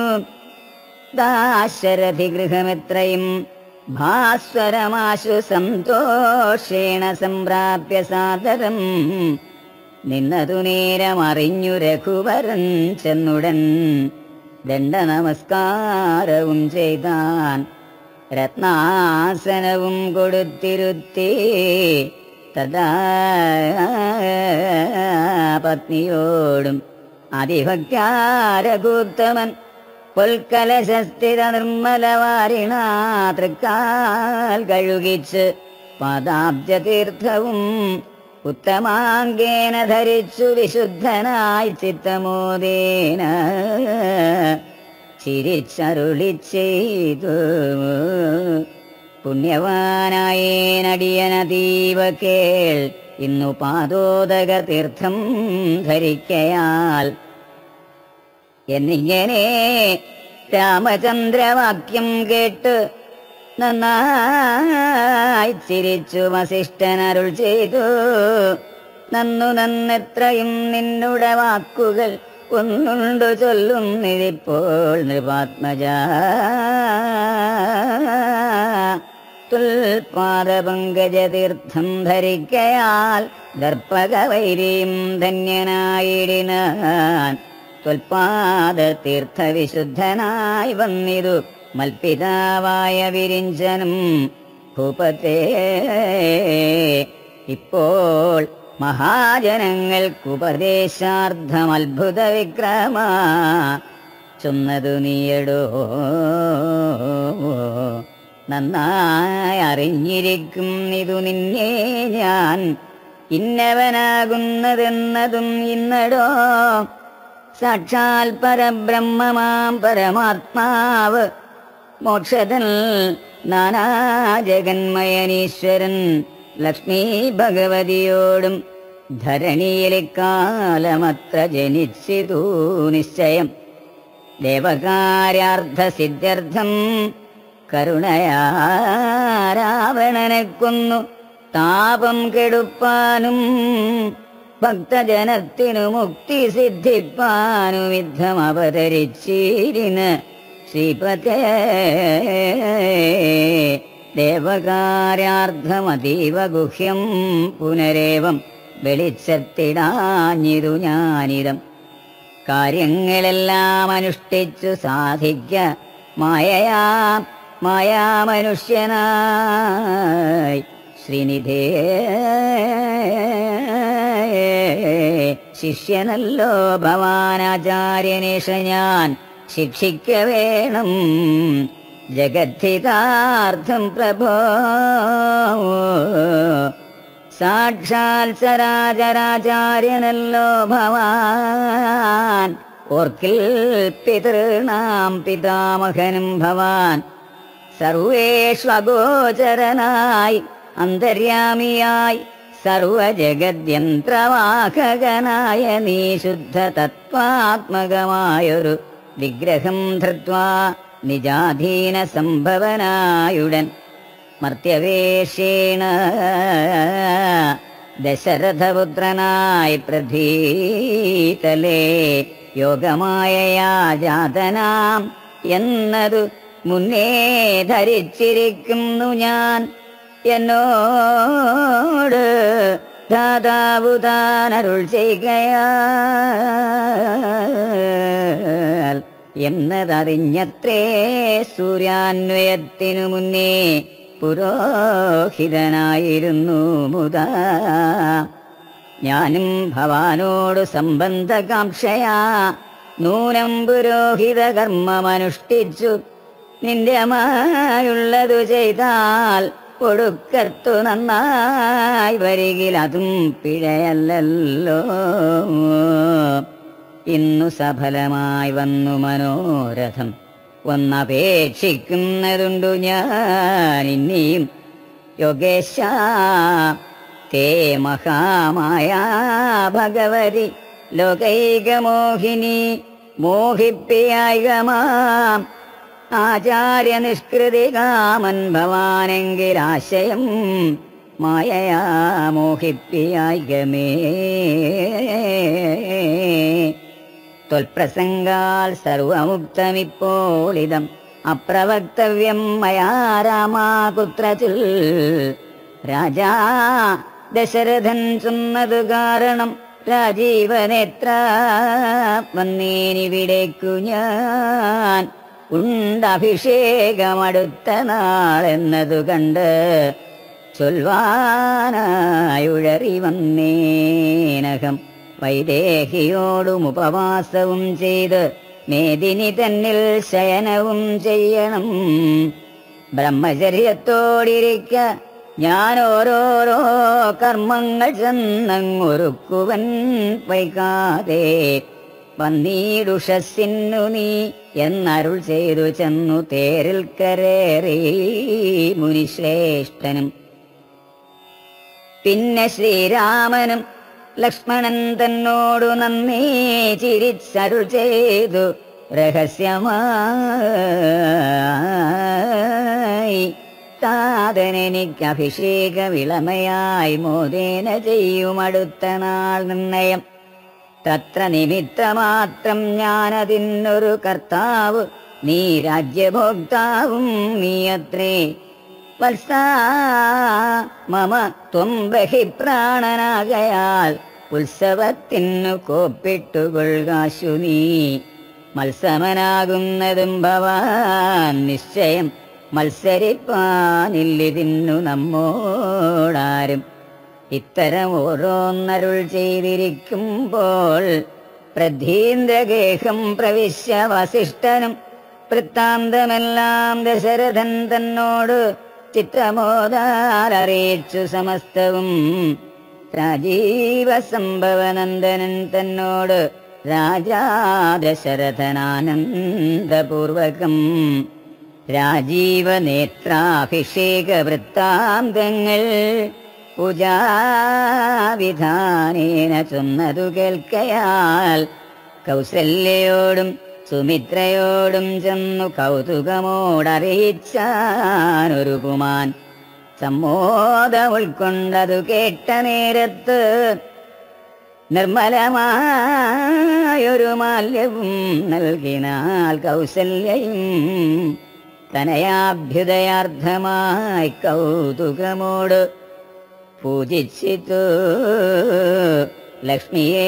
ദാശരഥി ഗൃഹമെത്രയും ഭാസ്വരമാശു സന്തോഷേണ സംപ്രാപ്യ സാദരം നിന്നതു നേരം അറിഞ്ഞു രഘുവരൻ ചെന്നുടൻ ദണ്ഡ നമസ്കാരവും ചെയ്താൻ രത്നാസനവും കൊടുത്തിരുത്തി തഥാ പത്നിയോടും അതിഭക്യാരകൂത്തമൻ പൊൽക്കലശസ്ഥിത നിർമ്മലവാരിണ തൃക്കാൽ കഴുകിച്ച് പാദാബ്ജതീർത്ഥവും ഉത്തമാങ്കേന ധരിച്ചു വിശുദ്ധനായി ചിത്തമോദേന ചിരിച്ചരുളി ചെയ്തു പുണ്യവാനായേ നടിയനതീവ കേൾ ഇന്നു പാദോദക തീർത്ഥം ധരിക്കയാൽ എന്നിങ്ങനെ രാമചന്ദ്രവാക്യം കേട്ട് നന്നായി ചിരിച്ചു വസിഷ്ഠനരുൾ ചെയ്തു നന്നു നന്നെത്രയും നിന്നുടെ വാക്കുകൾ ഒന്നുണ്ടു ചൊല്ലുന്നിതിപ്പോൾ നൃപാത്മജ തുൽപാദപങ്കജതീർത്ഥം ധരിക്കയാൽ ദർപ്പകവൈരീം ധന്യനായിടിനാൻ ത്വൽപാദതീർത്ഥവിശുദ്ധനായി വന്നിതു മൽപിതാവായ വിരിഞ്ചനും ഭൂപതേ ഇപ്പോൾ മഹാജനങ്ങൾക്കുപദേശാർത്ഥം അത്ഭുത വിക്രമ ചൊന്നതു നീയടോ നന്നായി അറിഞ്ഞിരിക്കും ഇതു നിന്നെ ഞാൻ ഇന്നവനാകുന്നതെന്നതും ഇന്നടോ സാക്ഷാൽ പരബ്രഹ്മമാം പരമാത്മാവ് മോക്ഷതൻ നാനാ ജഗന്മയനീശ്വരൻ ലക്ഷ്മി ഭഗവതിയോടും ധരണിയിലെ കാലമത്ര ജനിച്ചിതു നിശ്ചയം ദേവകാര്യാർത്ഥ സിദ്ധ്യർത്ഥം കരുണയാ രാവണനെ കൊന്നു താപം കെടുപ്പാനും ഭക്തജനത്തിനു മുക്തി സിദ്ധിപ്പാനും യുദ്ധം അവതരിച്ചിരിന് ശ്രീപതേ ദേവകാര്യാർത്ഥമതീവ ഗുഹ്യം പുനരേവം വെളിച്ചത്തിടാഞ്ഞിരു ഞാനിതം കാര്യങ്ങളെല്ലാം അനുഷ്ഠിച്ചു സാധിക്ക മായയാ മായാമനുഷ്യനായി ശ്രീനിധേ ശിഷ്യനല്ലോ ഭവാനാചാര്യനേഷ ഞാൻ ശിക്ഷിക്ക വേണം ജഗദ്ധിതാർത്ഥം പ്രഭോ സാക്ഷാൽ സരാചരാചാര്യനല്ലോ ഭവാൻ ഓർക്കിൽ പിതൃണാം പിതാമഹനും ഭവാൻ സർവേഷ്വഗോചരനായി അന്തര്യാമിയായി സർവജഗദ്യന്ത്രവാഹകനായ നീ ശുദ്ധ തത്വാത്മകമായൊരു വിഗ്രഹം ധൃത്വാ നിജാധീന സംഭവനായുടൻ മർത്യവേഷേണ ദശരഥപുത്രനായി പ്രഭീതലേ യോഗമായയാ ജാതനാം എന്നതു മുന്നേ ധരിച്ചിരിക്കുന്നു ഞാൻ എന്നോട് ദാതാവു താനരുൾ ചെയ്യുകയാൽ എന്നതറിഞ്ഞത്രേ സൂര്യാന്വയത്തിനു മുന്നേ പുരോഹിതനായിരുന്നു മുതാ ഞാനും ഭവാനോട് സംബന്ധകാംക്ഷയാ നൂനം പുരോഹിത കർമ്മമനുഷ്ഠിച്ചു നിന്റെ അമായുള്ളതു ചെയ്താൽ ഒടുക്കത്തു നന്നായി വരികിൽ അതും പിഴയല്ലല്ലോ ഇന്നു സഫലമായി വന്നു മനോരഥം ഒന്നപേക്ഷിക്കുന്നതുണ്ടു ഞാൻ ഇനിയും യോഗേശ തേ മഹാമായ ഭഗവതി ലോകൈകമോഹിനി മോഹിപ്പിയായികമാം ആചാര്യ നിഷ്കൃതി കാമൻ ഭവാനെങ്കിലാശയം മായയാ മോഹിപ്പിയായികമേ ത്വൽപ്രസംഗാൽ സർവമുക്തമിപ്പോളിതം അപ്രവക്തവ്യം മയാ രാമാ കുത്രചിൽ രാജാ ദശരഥൻ ചൊന്നതു കാരണം രാജീവനെത്ര വന്നേനിവിടേക്കു ഞാൻ ഉണ്ടഭിഷേകമടുത്ത നാളെന്നതു കണ്ട് ചൊൽവാനായുഴറി വന്നേനകം വൈദേഹിയോടും ഉപവാസവും ചെയ്ത് മേദിനി തന്നിൽ ശയനവും ചെയ്യണം ബ്രഹ്മചര്യത്തോടിരിക്ക ഞാൻ ഓരോരോ കർമ്മങ്ങൾ ചെന്നങ്ങൊരുക്കുവൻ വൈകാതെ വന്നീടുഷസ്സിന്നു നീ എന്നരുൾ ചെയ്തു ചെന്നു തേരിൽ കരേറി മുനിശ്രേഷ്ഠനും പിന്നെ ശ്രീരാമനും ലക്ഷ്മണൻ തന്നോടു നന്ദി ചിരിച്ചരുൾ ചെയ്തു രഹസ്യമായി താതനെനിക്ക് അഭിഷേക വിളമയായി മോദേന ചെയ്യും അടുത്ത നാൾ നിർണയം തത്ര നിമിത്തമാത്രം ഞാനതിനൊരു കർത്താവ് നീ രാജ്യഭോക്താവും നീ അത്രേ വത്സാ മമ ത്വം ബഹിപ്രാണനാകയാൽ ഉത്സവത്തിനു കോപ്പിട്ടുകൊള്ളുകാശു നീ മത്സമനാകുന്നതും ഭവാൻ നിശ്ചയം മത്സരിപ്പാനില്ലിതിന്നു നമ്മോടാരും ഇത്തരം ഓരോന്നരുൾ ചെയ്തിരിക്കുമ്പോൾ പ്രധീന്ദ്രഗേഹം പ്രവിശ്യ വസിഷ്ഠനും വൃത്താന്തമെല്ലാം ദശരഥൻ തന്നോട് ചിത്രമോദാൽ അറിയിച്ചു സമസ്തവും രാജീവ സംഭവനന്ദനൻ തന്നോട് രാജാ ദശരഥനാനന്ദപൂർവകം രാജീവ നേത്രാഭിഷേക വൃത്താന്തങ്ങൾ പൂജാവിധാനേന ചൊന്നതു കേൾക്കയാൽ കൗസല്യയോടും സുമിത്രയോടും ചെന്നു കൗതുകമോടറിയിച്ചാനൊരു കുമാൻ സമ്മോദം ഉൾക്കൊണ്ടതു കേട്ട നേരത്ത് നിർമ്മലമായൊരു മാല്യവും നൽകിനാൽ കൗസല്യയും തനയാഭ്യുദയാർത്ഥമായി കൗതുകമോട് പൂജിച്ചിതു ലക്ഷ്മിയേ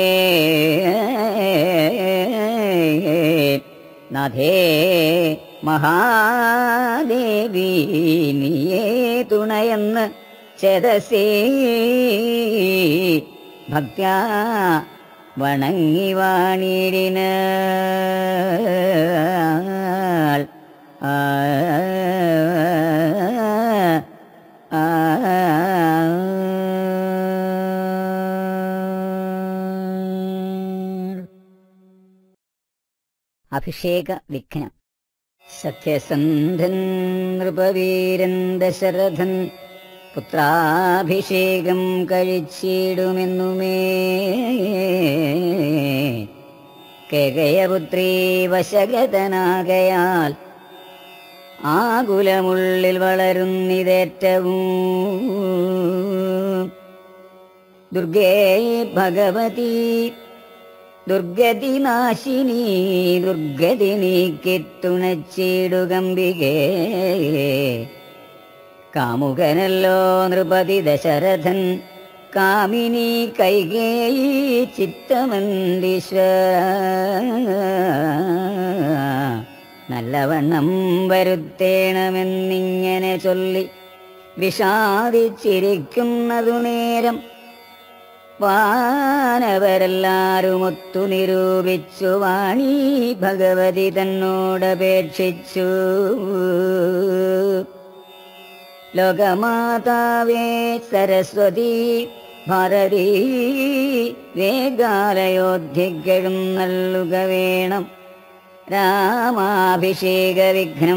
നാഥേ മഹാദേവി നീയേ തുണയെന്ന് ചേതസേ ഭക്ത്യാ വണങ്ങി വാണിടിന് ആ ആ അഭിഷേക വിഘ്നം സത്യസന്ധൻ നൃപവീരൻ ദശരഥൻ പുത്രാഭിഷേകം കഴിച്ചിടുമെന്നുമേ കേകയപുത്രീ വശഗതനാകയാൽ ആകുലമുള്ളിൽ വളരുന്നിതേറ്റവും ദുർഗേ ഭഗവതി ദുർഗതിനാശിനി ദുർഗതി നീക്കിത്തുണച്ചിടുകമ്പികേ കാമുകനല്ലോ നൃപതി ദശരഥൻ കാമിനി കൈകേയി ചിത്തമന്തീശ്വര നല്ലവണ്ണം വരുത്തേണമെന്നിങ്ങനെ ചൊല്ലി വിഷാദിച്ചിരിക്കുന്നതു നേരം വാനവരെല്ലാരും ഒത്തു നിരൂപിച്ചു വാണി ഭഗവതി തന്നോടപേക്ഷിച്ചു ലോകമാതാവേ സരസ്വതി ഭാരതി വേഗാലയോധ്യക്കെഴുന്നള്ളുക വേണം രാമാഭിഷേക വിഘ്നം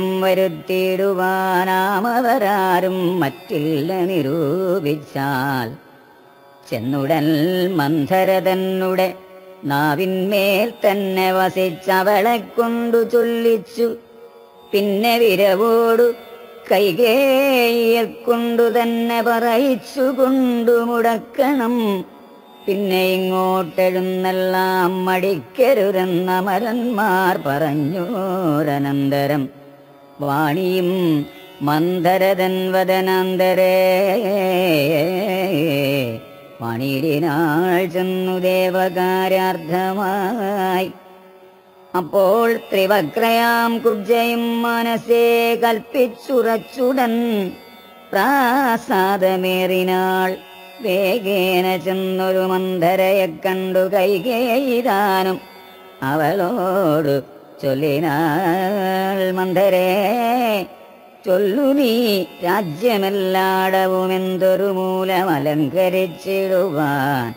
വരുത്തിയിടുവാനാമവരാരും മറ്റില്ല നിരൂപിച്ചാൽ ചെന്നുടൻ മന്ധരതന്നുടെ നാവിന്മേൽ തന്നെ വസിച്ചവളെ കൊണ്ടു ചൊല്ലിച്ചു പിന്നെ വിരവോടു കൈകേയെ കൊണ്ടു തന്നെ പറയിച്ചു കൊണ്ടു മുടക്കണം പിന്നെ ഇങ്ങോട്ടെഴുന്നെല്ലാം മടിക്കരുതെന്ന മരന്മാർ പറഞ്ഞോരനന്തരം വാണിയും മന്ധരതൻ വദനാന്തരേ വാണിയിടിനാൾ ചെന്നു ദേവകാര്യാർത്ഥമായി അപ്പോൾ ത്രിവക്രയാം കുബ്ജയും മനസ്സേ കൽപ്പിച്ചുറച്ചുടൻ പ്രാസാദമേറിനാൾ വേഗേന ചെന്നൊരു മന്ധരയെ കണ്ടു കൈകേയിതാനും അവളോട് ചൊല്ലിനാൾ മന്ധരേ ചൊല്ലു നീ രാജ്യമെല്ലാടവും എന്തൊരു മൂലം അലങ്കരിച്ചിടുവാൻ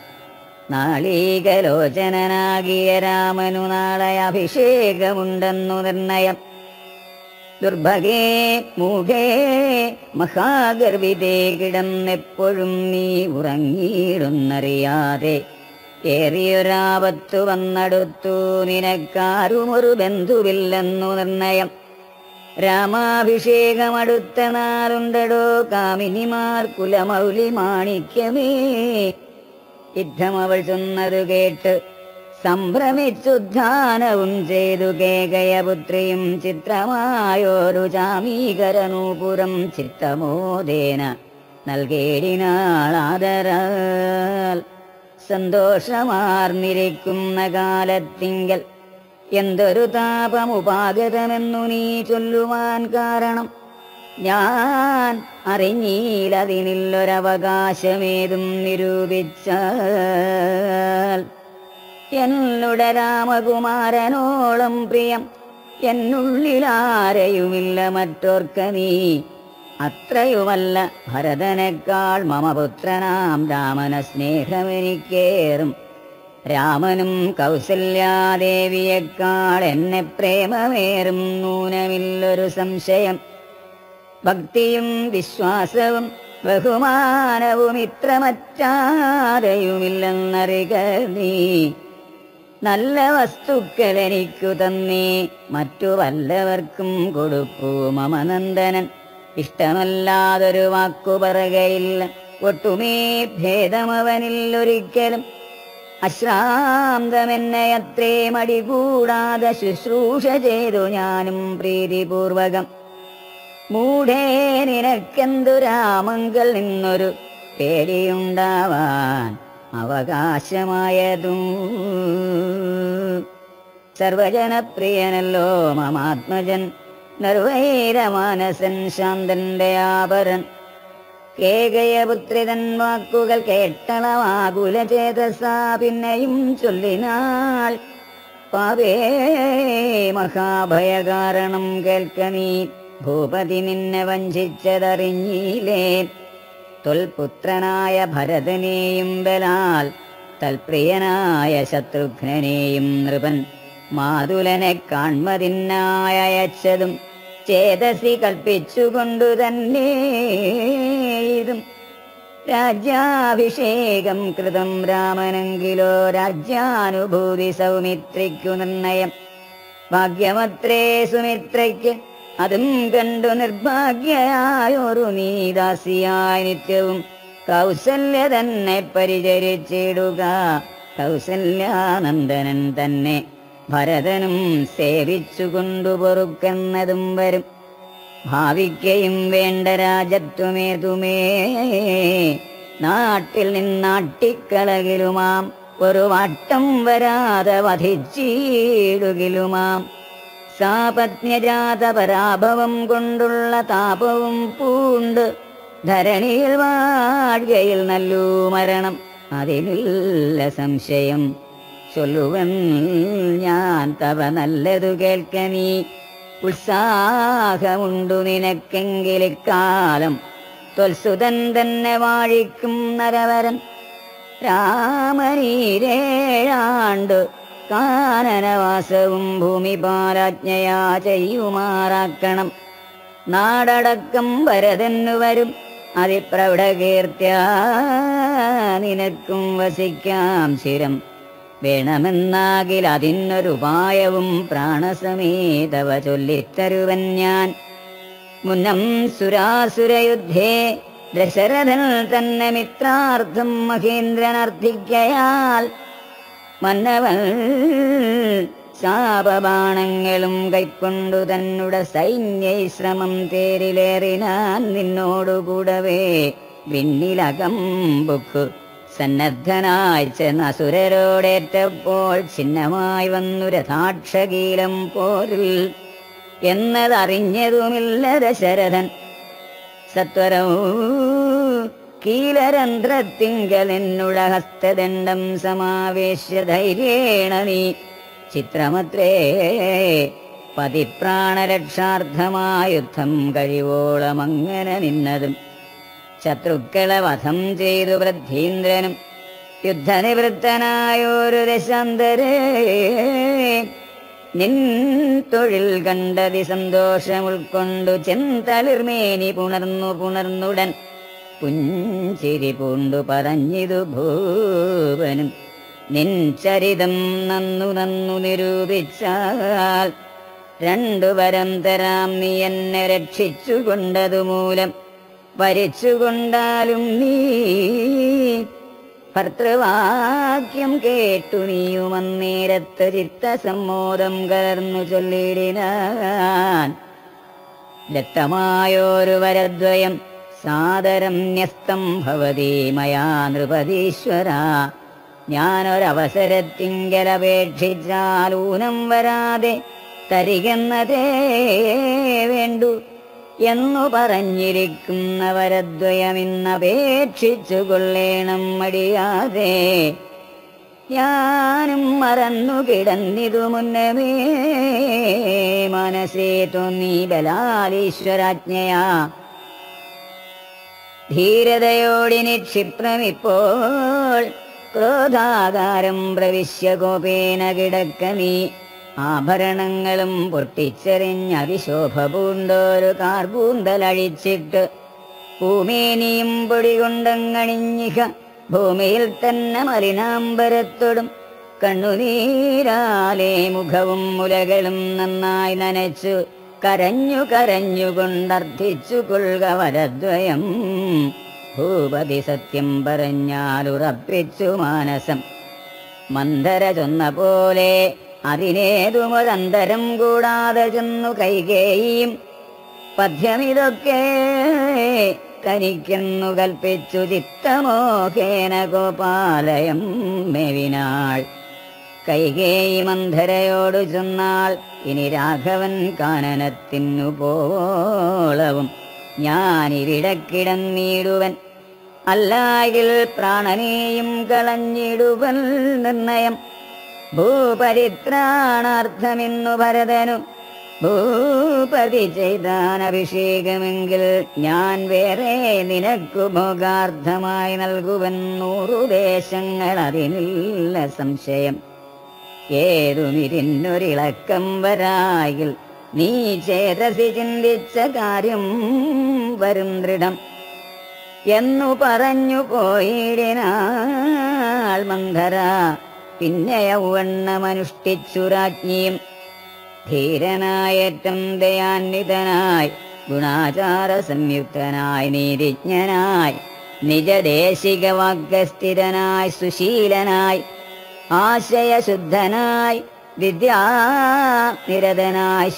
നാളീകലോചനനാകിയ രാമനു നാളെ അഭിഷേകമുണ്ടെന്നു നിർണയം ദുർഭഗേ മൂഢേ മഹാഗർവിതേ കിടന്നെപ്പോഴും നീ ഉറങ്ങിയിടുന്നറിയാതെ ഏറിയൊരാപത്തു വന്നടുത്തു നിനക്കാരും ഒരു ബന്ധുവില്ലെന്നു നിർണയം രാമാഭിഷേകമടുത്ത നാളുണ്ടടോ കാമിനിമാർ കുലമൗലി മാണിക്യമേ യുദ്ധം അവൾ ചൊന്നതു കേട്ട് സംഭ്രമിച്ചുദ്ധാനവും ചെയ്തു കേകയപുത്രിയും ചിത്രമായോരു ചാമീകരനൂപുരം ചിത്തമോദേന നൽകേടിനാളാദരാൽ സന്തോഷമാർന്നിരിക്കുന്ന കാലത്തിങ്കൽ എന്തൊരു താപമുപാഗതമെന്നു നീ ചൊല്ലുവാൻ കാരണം ഞാൻ അറിഞ്ഞീലതിനില്ലൊരവകാശമേതും നിരൂപിച്ചാൽ എന്നുടെ രാമകുമാരനോളം പ്രിയം എന്നുള്ളിലാരെയുമില്ല മറ്റോർക്ക നീ അത്രയുമല്ല ഭരതനേക്കാൾ മമ പുത്രനാം രാമന സ്നേഹമെനിക്കേറും രാമനും കൗസല്യാദേവിയേക്കാൾ എന്നെ പ്രേമമേറും നൂനമില്ലൊരു സംശയം ഭക്തിയും വിശ്വാസവും ബഹുമാനവും ഇത്രമറ്റാരെയുമില്ലെന്നറിക നീ നല്ല വസ്തുക്കൾ എനിക്കു തന്നേ മറ്റു വല്ലവർക്കും കൊടുപ്പൂ മമനന്ദനൻ ഇഷ്ടമല്ലാതൊരു വാക്കു പറകയില്ല ഒട്ടുമേ ഭേദമവനിൽ ഒരിക്കലും അശ്രാന്തമെന്നെ അത്രേ മടി കൂടാതെ ശുശ്രൂഷ ചെയ്തു ഞാനും പ്രീതിപൂർവകം മൂഢേ നിനക്കെന്തു രാമങ്കൽ നിന്നൊരു പേടിയുണ്ടാവാൻ അവകാശമായതും സർവജനപ്രിയനല്ലോ മമാത്മജൻ നിർവൈരമാനസൻ ശാന്തന്റെ ആപരൻ കേകയപുത്രിതൻ വാക്കുകൾ കേട്ടളവാകുല ചേതസാ പിന്നെയും ചൊല്ലിനാൾ പാവേ മഹാഭയകാരണം കേൾക്ക നീ ഭൂപതി നിന്നെ വഞ്ചിച്ചതറിഞ്ഞില്ലേ തൊൽപുത്രനായ ഭരതനെയും ബലാൽ തൽപ്രിയനായ ശത്രുഘ്നെയും നൃപൻ മാതുലനെ കാൺമതിനായ അയച്ചതും ചേതസി കൽപ്പിച്ചുകൊണ്ടു തന്നെ ഇതും രാജ്യാഭിഷേകം കൃതം രാമനെങ്കിലോ രാജ്യാനുഭൂതി സൗമിത്രിക്കു നിർണയം ഭാഗ്യമത്രേ സുമിത്രയ്ക്ക് അതും കണ്ടു നിർഭാഗ്യയായൊരു നീദാസിയായി നിത്യവും കൗസല്യ തന്നെ പരിചരിച്ചിടുക കൗസല്യാനന്ദനൻ തന്നെ ഭരതനും സേവിച്ചുകൊണ്ടു പൊറുക്കെന്നതും വരും ഭാവിക്കയും വേണ്ട രാജത്വമേതുമേ നാട്ടിൽ നിന്നാട്ടിക്കളകിലുമാം ഒരു വട്ടം വരാതെ വധിച്ചിടുകിലുമാം സാപത്ന്യജാത പരാഭവം കൊണ്ടുള്ള താപവും പൂണ്ട് ധരണിയിൽ വാഴ്കയിൽ നല്ലൂ മരണം അതിലില്ല സംശയം ചൊല്ലുവൻ ഞാൻ തവ നല്ലതു കേൾക്ക നീ ഉത്സാഹമുണ്ടു നിനക്കെങ്കിലിക്കാലം ത്വൽസുതൻ തന്നെ വാഴിക്കും നരവരൻ രാമനീരേഴാണ്ട് കാനനവാസവും ഭൂമിപാലാജ്ഞയാ ചെയ്യുമാറാക്കണം നാടടക്കം വരതെന്നു വരും അതിപ്രൗഢകീർത്തിയ നിനക്കും വസിക്കാം ശിരം വേണമെന്നാകിൽ അതിനൊരുപായവും പ്രാണസമേതവ ചൊല്ലിത്തരുവൻ ഞാൻ മുന്നം സുരാസുരയുദ്ധേ ദശരഥൻ തന്നെ മിത്രാർത്ഥം മഹേന്ദ്രൻ അർത്ഥിക്കയാൽ മന്നവൻ ശാപബാണങ്ങളും കൈക്കൊണ്ടു തന്നുടെ സൈന്യശ്രമം തേരിലേറിനാൻ നിന്നോടുകൂടവേ വിണ്ണിലകം ബുക്കു സന്നദ്ധനായി ചെന്ന അസുരരോടേറ്റപ്പോൾ ചിഹ്നമായി വന്നു രഥാക്ഷകീലം പോരിൽ എന്നതറിഞ്ഞതുമില്ല ദശരഥൻ സത്വരവും കീലരന്ധ്രത്തിങ്കൽ എന്നുട ഹസ്തദണ്ഡം സമാവേശ്യ ധൈര്യേണ നീ ചിത്രമത്രേ പതിപ്രാണരക്ഷാർത്ഥമായ യുദ്ധം കഴിവോളം അങ്ങനെ നിന്നതും ശത്രുക്കളെ വധം ചെയ്തു വൃദ്ധീന്ദ്രനും യുദ്ധനിവൃത്തനായൊരു ദശാന്തരേ നിൻ തൊഴിൽ കണ്ടതി സന്തോഷം ഉൾക്കൊണ്ടു ചെന്തളിർമേനി പുണർന്നു പുണർന്നുടൻ പുഞ്ചിരി പൂണ്ടു പറഞ്ഞിതു ഭൂവനും നിൻ ചരിതം നന്നു നന്നു നിരൂപിച്ചാൽ രണ്ടു വരം തരാം നീ എന്നെ രക്ഷിച്ചു കൊണ്ടതു മൂലം വരിച്ചുകൊണ്ടാലും നീ ഭർത്തൃവാക്യം കേട്ടു നീയും അന്നേരത്ത് ചിത്തസമ്മോദം കലർന്നു ചൊല്ലിടിനാൻ ദത്തമായോരു വരദ്വയം സാദരം ന്യസ്തം ഭവതി മയാ നൃപതീശ്വര ഞാനൊരവസരത്തിങ്കലപേക്ഷിച്ചാൽ ഊനം വരാതെ തരികെന്നതേ വേണ്ടു എന്നു പറഞ്ഞിരിക്കുന്ന വരദ്വയമിന്നപേക്ഷിച്ചു കൊള്ളേണം മടിയാതെ ഞാനും മറന്നു കിടന്നിതു മുന്നമേ മനസ്സേ തോന്നി ബലാലീശ്വരാജ്ഞയാ ധീരതയോടിനി ക്ഷിപ്രമിപ്പോൾ ക്രോധാകാരം പ്രവിശ്യ കോപേന കിടക്ക നീ ആഭരണങ്ങളും പൊട്ടിച്ചെറിഞ്ഞതിശോഭ പൂണ്ടൊരു കാർപൂന്തലഴിച്ചിട്ട് ഭൂമേനിയും പൊടി കൊണ്ടങ്ങണിഞ്ഞിഹ ഭൂമിയിൽ തന്നെ മലിനാംബരത്തോടും കണ്ണുനീരാലെ മുഖവും മുലകളും നന്നായി നനച്ചു കരഞ്ഞു കരഞ്ഞുകൊണ്ടർത്ഥിച്ചു കൊള്ളുക വരദ്വയം ഭൂപതി സത്യം പറഞ്ഞാലുറപ്പിച്ചു മാനസം മന്ദര ചൊന്ന പോലെ അതിനേതുമൊരന്തരം കൂടാതെ ചെന്നു കൈകേയും പദ്യമിതൊക്കെ തനിക്കെന്നു കൽപ്പിച്ചു ചിത്തമോഹേന ഗോപാലയം മെവിനാൾ കൈകേയി മന്ധരയോടു ചെന്നാൾ ഇനി രാഘവൻ കാനനത്തിനു പോളവും ഞാനിവിടെ കിടന്നിടുവൻ അല്ലായിൽ പ്രാണനെയും കളഞ്ഞിടുവൻ നിർണയം ഭൂപരിത്രാണാർത്ഥമെന്നു ഭരതനു ഭൂപതി ചെയ്താൻ അഭിഷേകമെങ്കിൽ ഞാൻ വേറെ നിനക്കു ഭോഗാർത്ഥമായി നൽകുവൻ നൂറു ദേശങ്ങൾ അതിനില്ല സംശയം ഏതുമിരിന്നൊരിളക്കം വരായിൽ നീ ചേതസി ചിന്തിച്ച കാര്യം വരും ദൃഢം എന്നു പറഞ്ഞു പോയിടിനാൾ മന്ധര പിന്നെ യൗവണ്ണമനുഷ്ഠിച്ചു രാജ്ഞിയും ധീരനായേറ്റം ദയാന്വിതനായി ഗുണാചാര സംയുക്തനായി നീതിജ്ഞനായി നിജദേശിക വാഗ്യസ്ഥിരനായി സുശീലനായി ആശയശുദ്ധനായി വിദ്യാനിരതനായി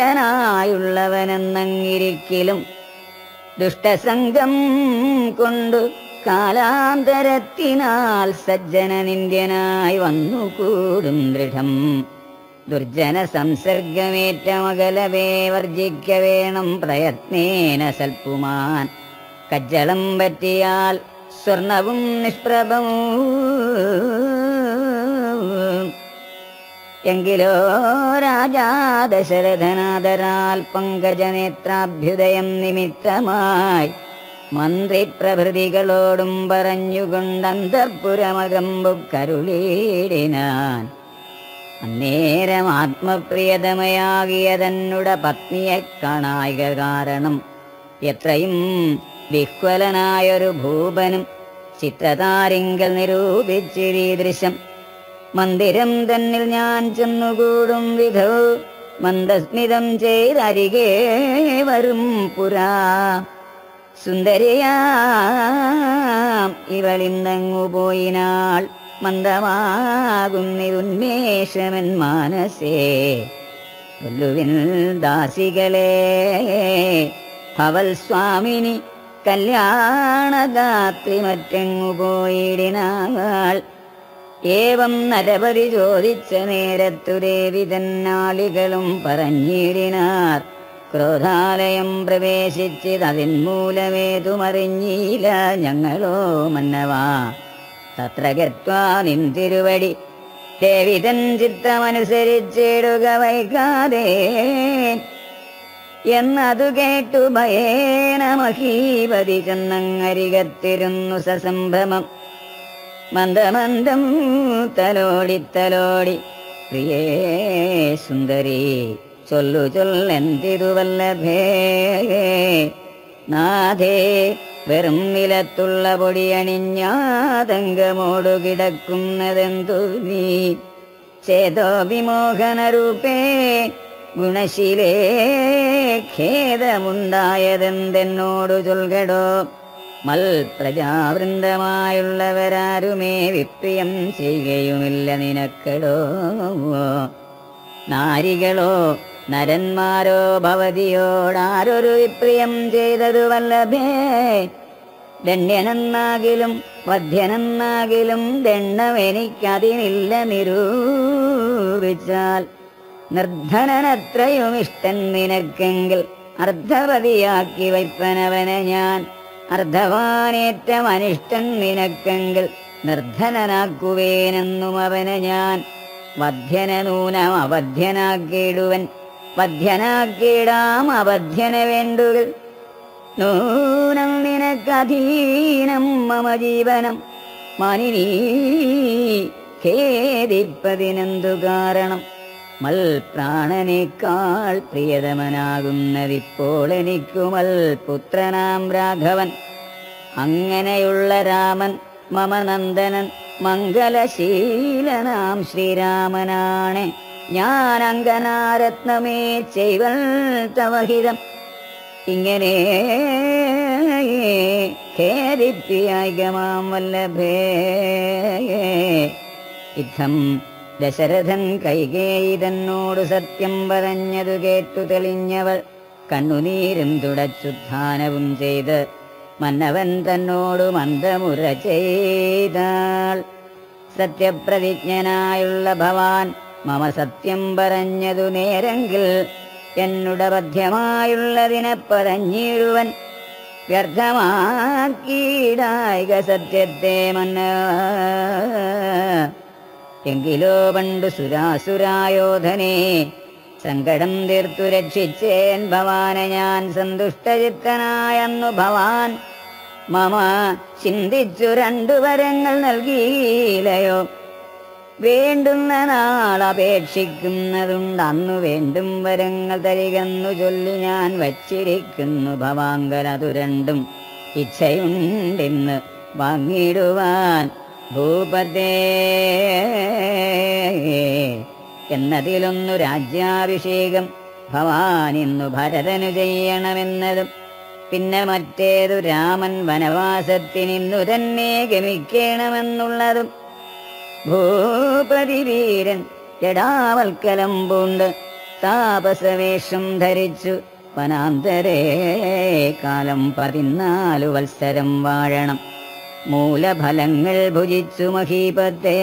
ശിഷ്ടനായുള്ളവനെന്നങ്ങിരിക്കലും ദുഷ്ടസംഗം കൊണ്ടു കാലാന്തരത്തിനാൽ സജ്ജന നിന്ദ്യനായി വന്നുകൂടും ദൃഢം ദുർജന സംസർഗമേറ്റമകലവേ വർജിക്ക വേണം പ്രയത്നേന സൽപ്പുമാൻ കജ്ജളം പറ്റിയാൽ സ്വർണവും നിഷ്പ്രഭവും എങ്കിലോ രാജാ ദശരഥനാദരാൽ പങ്കജനേത്രാഭ്യുദയം നിമിത്തമായി മന്ത്രിപ്രഭൃതികളോടും പറഞ്ഞുകൊണ്ടന്തപുരമകമ്പു കരുളീടിനാൻ അന്നേരം ആത്മപ്രിയതമയാകിയ തന്നുട പത്നിയെ കാണായിക കാരണം എത്രയും വിഹ്വലനായൊരു ഭൂപനും ചിത്രതാരിങ്കൽ നിരൂപിച്ചിരീദൃശം മന്ദിരം തന്നിൽ ഞാൻ ചെന്നുകൂടും വിധോ മന്ദസ്മിതം ചെയ്തരികെ വരും പുരാ സുന്ദരിയാം ഇവളിന്നങ്ങു പോയിനാൾ മന്ദമാകുന്നിതുന്മേഷമൻ മാനസേ കൊല്ലുവിൻ ദാസികളെ ഭവൽ സ്വാമിനി കല്യാണദാത്രി മറ്റെങ്ങു പോയിടിനാൾ ഏവം നരപതി ചോദിച്ച നേരത്തു ദേവി തന്നാളികളും പറഞ്ഞിടിനാർ ക്രോധാലയം പ്രവേശിച്ചതതിൻ മൂലമേതുമറിഞ്ഞില്ല ഞങ്ങളോ മന്നവാ തത്ര ഗത്വാ നിൻ തിരുവടി ദേവിതൻ ചിത്രമനുസരിച്ചിടുക വൈകാതെ എന്നതു കേട്ടു ഭയേന മഹീപതി ചെന്നങ്ങരികത്തിരുന്നു സസംഭ്രമം മന്ദമന്ദം തലോടി തലോടി പ്രിയേ സുന്ദരി ചൊല്ലു ചൊല്ലെന്തിതു വല്ലഭേ നാഥേ വെറും നിലത്തുള്ള പൊടിയണിഞ്ഞാതങ്കമോടു കിടക്കുന്നതെന്തു നീ ചേതോ വിമോഹനരൂപേ ഗുണശീലേ ഖേദമുണ്ടായതെന്തെന്നോടു ചൊൽകടോ മൽ പ്രജാവൃന്ദമായുള്ളവരാരുമേ വിപ്രിയം ചെയ്യുകയുമില്ല നിനക്കടോ നാരികളോ നരന്മാരോ ഭവതിയോടാരൊരു വിപ്രിയം ചെയ്തതു വല്ലഭേ ദണ്ഡ്യനെന്നാകിലും വധ്യനെന്നാകിലും ദണ്ഡമെനിക്കതിനില്ല നിരൂപിച്ചാൽ നിർധനനത്രയും ഇഷ്ടൻ നിനക്കെങ്കിൽ അർദ്ധപതിയാക്കി വയ്പ്പനവനെ ഞാൻ അർദ്ധവാനേറ്റം അനിഷ്ടൻ നിനക്കെങ്കിൽ നിർധനനാക്കുവേനെന്നും അവനെ ഞാൻ വധ്യന നൂനം അവധ്യനാക്കിയിടുവൻ വധ്യനാക്കിയിടാം അവധ്യന വേണ്ടുകൾ നൂനം നിനക്കധീനം മമ ജീവനം മനിനീ ഖേദിപ്പതിനെന്തു കാരണം മൽ പ്രാണനേക്കാൾ പ്രിയതമനാകുന്നതിപ്പോൾ എനിക്കുമൽ പുത്രനാം രാഘവൻ അങ്ങനെയുള്ള രാമൻ മമ നന്ദനൻ മംഗലശീലനാം ശ്രീരാമനാണ് ഞാൻ അങ്കനാരത്നമേ ചെയ്വൽ തവഹിതം ഇങ്ങനെ ഖേദിപ്പിയായികമാം വല്ലഭേ ഇത്തം ദശരഥൻ കൈകേയി തന്നോട് സത്യം പറഞ്ഞതു കേട്ടു തെളിഞ്ഞവൾ കണ്ണുനീരും തുടച്ചുദ്ധാനവും ചെയ്ത് മന്നവൻ തന്നോട് മന്ദമുര ചെയ്താൾ സത്യപ്രതിജ്ഞനായുള്ള ഭവാൻ മമ സത്യം പറഞ്ഞതു നേരെങ്കിൽ എന്നുടെ ബദ്ധ്യമായുള്ളതിനെ പറഞ്ഞിടുവൻ വ്യർത്ഥമാക്കിയിടായിക സത്യത്തെ മന്ന എങ്കിലോ പണ്ടു സുരാസുരായോധനെ സങ്കടം തീർത്തു രക്ഷിച്ചേൻ ഭവാനെ ഞാൻ സന്തുഷ്ടചിത്തനായെന്നു ഭവാൻ മമ ചിന്തിച്ചു രണ്ടു വരങ്ങൾ നൽകിയില്ലയോ വേണ്ടുന്ന നാൾ അപേക്ഷിക്കുന്നതുണ്ട് അന്നു വേണ്ടും വരങ്ങൾ തരികെന്നു ചൊല്ലി ഞാൻ വച്ചിരിക്കുന്നു ഭവാങ്കലതു രണ്ടും ഇച്ഛയുണ്ടിന്ന് വാങ്ങിടുവാൻ ഭൂപതേ എന്നതിലൊന്നു രാജ്യാഭിഷേകം ഭവാൻ ഇന്നു ഭരതനു ചെയ്യണമെന്നതും പിന്നെ മറ്റേതു രാമൻ വനവാസത്തിനിന്നു തന്നെ ഗമിക്കണമെന്നുള്ളതും ഭൂപതി വീരൻ ജടാവൽക്കലം പൂണ്ട് താപസവേഷം ധരിച്ചു വനാന്തരേ കാലം പതിനാലു വത്സരം വാഴണം മൂലഫലങ്ങൾ ഭുജിച്ചു മഹീപത്തെ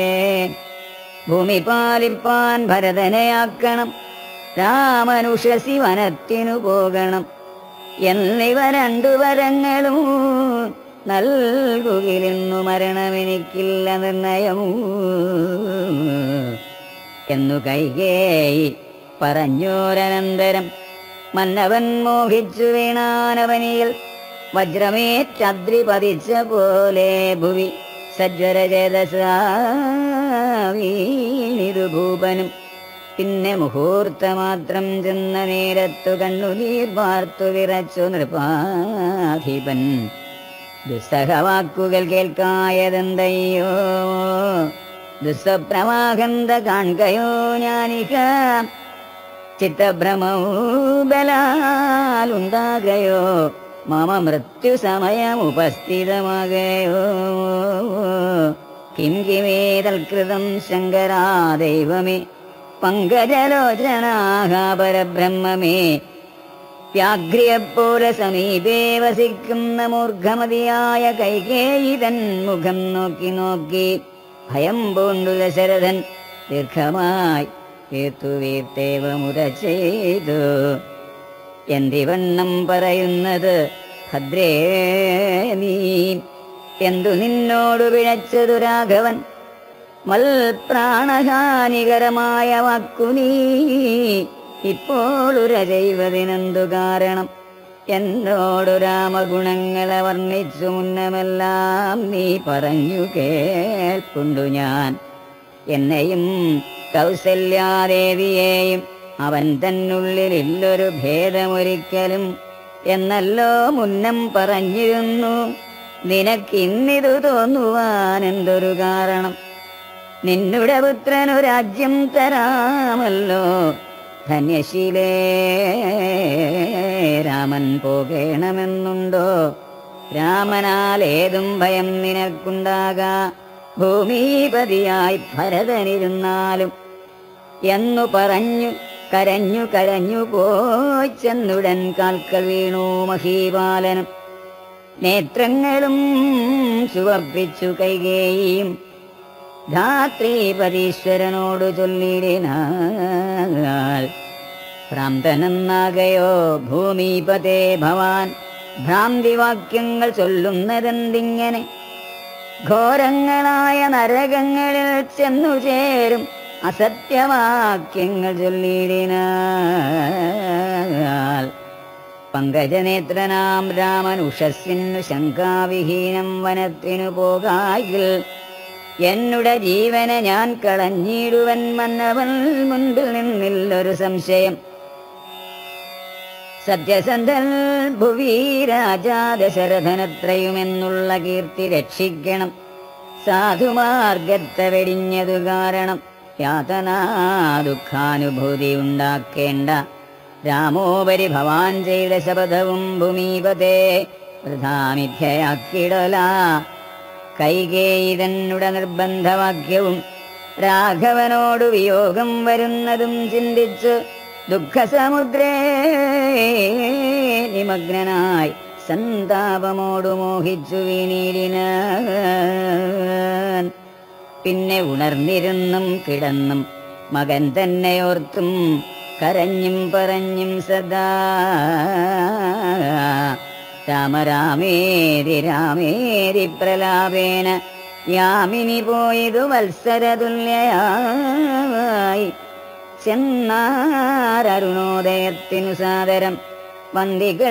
ഭൂമി പാലിപ്പാൻ ഭരതനെയാക്കണം രാമനുഷസി വനത്തിനു പോകണം എന്നിവ രണ്ടു വരങ്ങളും നൽകുകിലിന്നു മരണമെനിക്കില്ല നിർണയമൂ എന്നു കൈകേയി പറഞ്ഞോരനന്തരം മന്നവൻ മോഹിച്ചു വീണാനവനിയിൽ വജ്രമേറ്റദ്രി പതിച്ച പോലെ ഭുവി സജ്വരചേതസാവീണിതു ഭൂപനും പിന്നെ മുഹൂർത്തമാത്രം ചെന്ന നേരത്തു കണ്ണുനീർ പാർത്തു വിറച്ചു നൃപാധിപൻ ദുസ്സഹവാക്കുകൾ കേൾക്കായതെന്തയ്യോ ദുസ്വപ്രമാകന്ത കാൺകയോ ഞാനിക ചിത്തഭ്രമബലാലുണ്ടാകയോ മമ മൃത്യു സമയം ഉപസ്ഥിതമാകയോ കിം കിമേതൽകൃതം ശങ്കരാ ദൈവമേ പങ്കജലോചനാഹ പരബ്രഹ്മമേ വ്യാഘ്രിയെപ്പോലെ സമീപേ വസിക്കുന്ന മൂർഖമതിയായ കൈകേയി തൻ മുഖം നോക്കി നോക്കി ഭയം പൂണ്ടു ദശരഥൻ ദീർഘമായി വീർത്തു വീർത്തേവ മുര ചെയ്തു എന്തിവണ്ണം പറയുന്നത് ഭദ്രേ നീ എന്തു നിന്നോട് പിഴച്ചതു രാഘവൻ മൽ പ്രാണഹാനികരമായ വാക്കു നീ ഇപ്പോൾ ഉര ചെയ്വതിനെന്തു കാരണം എന്നോടു രാമഗുണങ്ങളെ വർണ്ണിച്ചു മുന്നമെല്ലാം നീ പറഞ്ഞു കേൾപ്പുണ്ടു ഞാൻ എന്നെയും കൗസല്യാദേവിയെയും അവൻ തന്നുള്ളിലില്ലൊരു ഭേദമൊരിക്കലും എന്നല്ലോ മുന്നം പറഞ്ഞിരുന്നു നിനക്കിന്നിതു തോന്നുവാൻ എന്തൊരു കാരണം നിന്നുടെ പുത്രനു രാജ്യം തരാമല്ലോ ധന്യശീലേ രാമൻ പോകേണമെന്നുണ്ടോ രാമനാൽ ഏതും ഭയം നിനക്കുണ്ടാകാ ഭൂമിപതിയായി ഭരതനിരുന്നാലും എന്നു പറഞ്ഞു കരഞ്ഞു കരഞ്ഞു പോയി ചെന്നുടൻ കാൽക്കൽ വീണു മഹീപാലനും നേത്രങ്ങളും ചുവപ്പിച്ചു കൈകേയും ധാത്രീപതീശ്വരനോടു ചൊല്ലിടിനാൾ ഭ്രാന്തനെന്നാകയോ ഭൂമിപതേ ഭവാൻ ഭ്രാന്തിവാക്യങ്ങൾ ചൊല്ലുന്നതെന്തിങ്ങനെ ഘോരങ്ങളായ നരകങ്ങളിൽ ചെന്നു ചേരും അസത്യവാക്യങ്ങൾ ചൊല്ലിയിടിനാൽ പങ്കജനേത്രനാം രാമൻ ഉഷസ്സിനു ശങ്കാവിഹീനം വനത്തിനു പോകായിൽ എന്നുടെ ജീവനെ ഞാൻ കളഞ്ഞിടുവൻ മന്നവൻ മുൻപിൽ നിന്നില്ലൊരു സംശയം സത്യസന്ധൻ ഭുവി രാജാ ദശരഥനത്രയുമെന്നുള്ള കീർത്തി രക്ഷിക്കണം സാധുമാർഗത്തെ വെടിഞ്ഞതു കാരണം യാതനാ ദുഃഖാനുഭൂതി ഉണ്ടാക്കേണ്ട രാമോപരി ഭവാൻ ചെയ്ത ശപഥവും ഭൂമിപതേ വൃഥാമിഥ്യയാക്കിടല കൈകേയിതന്നുടെ നിർബന്ധവാക്യവും രാഘവനോട് വിയോഗം വരുന്നതും ചിന്തിച്ച് ദുഃഖസമുദ്രേ നിമഗ്നനായി സന്താപമോടു മോഹിച്ചു വീണീരിനാൻ പിന്നെ ഉണർന്നിരുന്നും കിടന്നും മകൻ തന്നെയോർത്തും കരഞ്ഞും പറഞ്ഞും സദാ രാമരാമേരി രാമേരി പ്രലാപേന യാമിനി പോയതു വത്സരതുല്യയായി ചെന്നാരരുണോദയത്തിനു സാദരം വന്ദികൾ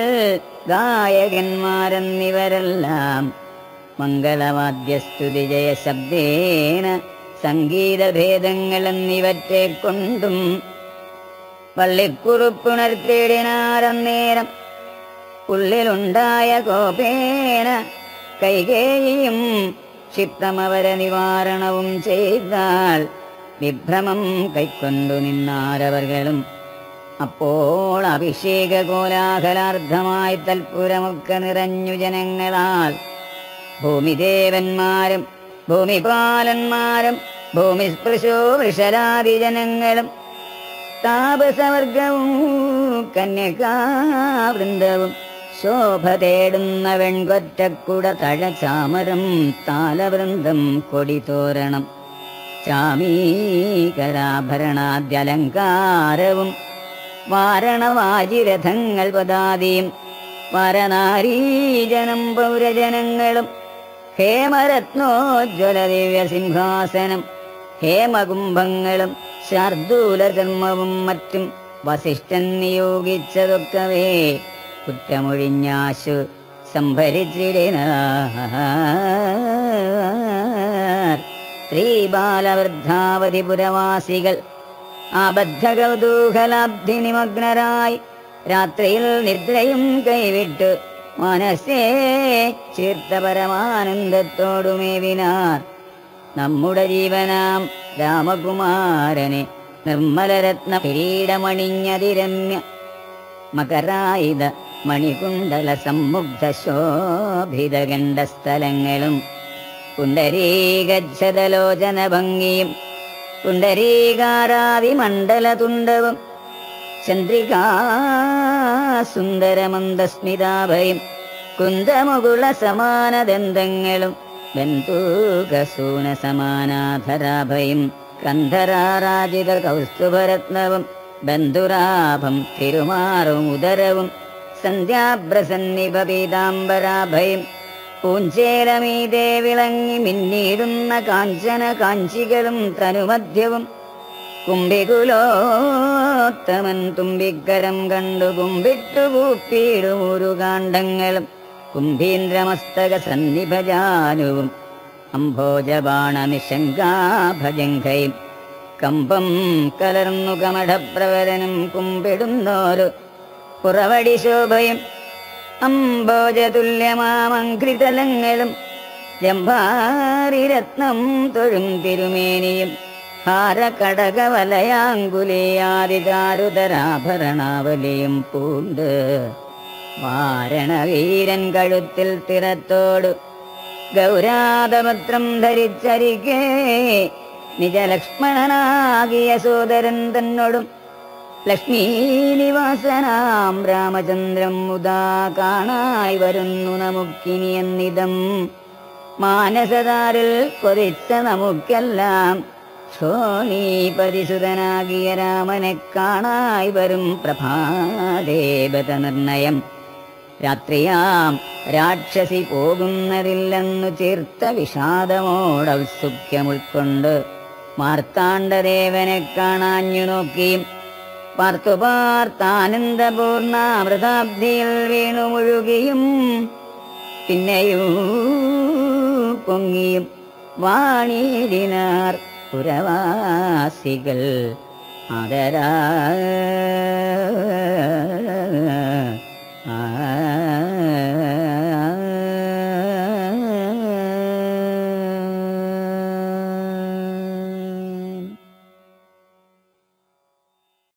ഗായകന്മാരെന്നിവരെല്ലാം മംഗളവാദ്യസ്തുതി ജയ ശബ്ദേന സംഗീതഭേദങ്ങളെന്നിവറ്റെ കൊണ്ടും വള്ളിക്കുറുപ്പുണർത്തിയിടിനാരന്നേരം ഉള്ളിലുണ്ടായ കോപേന കൈകേയും ക്ഷിപ്തമവര നിവാരണവും ചെയ്താൽ വിഭ്രമം കൈക്കൊണ്ടു നിന്നാരവർകളും അപ്പോൾ അഭിഷേക കോലാഹലാർത്ഥമായി തൽപുരമൊക്കെ നിറഞ്ഞു ജനങ്ങളാൽ ഭൂമിദേവന്മാരും ഭൂമിപാലന്മാരും ഭൂമിസ്പൃശോ വൃഷരാദി ജനങ്ങളും താപസവർഗവും കന്യകാവൃന്ദവും ശോഭ തേടുന്ന വെൺകൊറ്റക്കുട തഴചാമരം താലവൃന്ദം കൊടിതോരണം ചാമീകരാഭരണാദ്യലങ്കാരവും വാരണവാജിരഥങ്ങൾ പദാതിയും വരനാരീജനം പൗരജനങ്ങളും ഹേമരത്നോജ്വല ദിവ്യ സിംഹാസനം ഹേമകുംഭങ്ങളും ശാർദൂലധർമ്മവും മറ്റും വസിഷ്ഠൻ നിയോഗിച്ചതൊക്കവേ കുറ്റമൊഴിഞ്ഞാശു സംഭരിച്ചിടിന സ്ത്രീ ബാലവൃദ്ധാവധി പുരവാസികൾ ആബദ്ധ കൗതൂഹലാബ്ധി നിമഗ്നരായി രാത്രിയിൽ നിദ്രയും കൈവിട്ട് മനസ്സേ ചീർത്ത പരമാനന്ദത്തോടുമേവിനാർ നമ്മുടെ ജീവനാം രാമകുമാരനെ നിർമ്മലരത്ന കിരീടമണിഞ്ഞതിരമ്യ മകരായുധ മണികുണ്ടല സമ്മുഗ്ധ ശോഭിത ഗണ്ഡസ്ഥലങ്ങളും പുണ്ടരീകച്ഛതലോചന ഭംഗിയും പുണ്ടരീകാരാതി മണ്ഡലതുണ്ടവും ചന്ദ്രികാ സുന്ദരമന്ദസ്മിതാഭയും കുന്ദമുകുള സമാനദന്തങ്ങളും ബന്ധൂകസൂന സമാനാധരാഭയും കന്ധരാരാജിത കൗസ്തുഭരത്നവും ബന്ധുരാഭം തിരുമാറും ഉദരവും സന്ധ്യാഭ്രസന്നിപീതാംബരാഭയും പൂഞ്ചേലമീതേ വിളങ്ങി മിന്നിടുന്ന കാഞ്ചന കാഞ്ചികളും തനുമധ്യവും കുംഭികുലോത്തമൻ തുമ്പിക്കരം കണ്ടു കുമ്പിട്ടു കൂപ്പിയിടുമൂരു കാണ്ഡങ്ങളും കുംഭീന്ദ്രമസ്തക സന്നിഭജാനുവും അംഭോജബാണ നിശങ്കാഭജങ്കയും കമ്പം കലർന്നു കമഠപ്രവരനും കുമ്പിടുന്നോരു പുറവടി ശോഭയും അംബോജതുല്യമാമങ്കൃതലങ്ങളും ജംഭാരിരത്നം തൊഴും തിരുമേനിയും ഹാരകടകവലയാങ്കുലിയാതിചാരുതരാഭരണാവലിയും പൂണ്ട് വാരണവീരൻ കഴുത്തിൽ തിറത്തോടു ഗൗരാതപത്രം ധരിച്ചരികേ നിജലക്ഷ്മണനാകിയ സോദരൻ തന്നോടും ലക്ഷ്മീ നിവാസനാം രാമചന്ദ്രം മുതാ കാണായി വരുന്നു നമുക്കിനി എന്നിതം മാനസതാരിൽ കൊതിച്ച നമുക്കെല്ലാം ക്ഷോണീപതിസുതനാകിയ രാമനെ കാണായി വരും പ്രഭാദേവത നിർണയം രാത്രിയാം രാക്ഷസി പോകുന്നതില്ലെന്നു ചേർത്ത വിഷാദമോടൗത്സുഖ്യം ഉൾക്കൊണ്ട് മാർത്താണ്ഡദേവനെ കാണാഞ്ഞു നോക്കിയും പാർത്തു പാർത്താനന്ദപൂർണാമൃതാബ്ധിയിൽ വീണു മുഴുകിയും പിന്നെയും പൊങ്ങിയും വാണിടിനാർ പുരവാസികൾ അതരാ ആ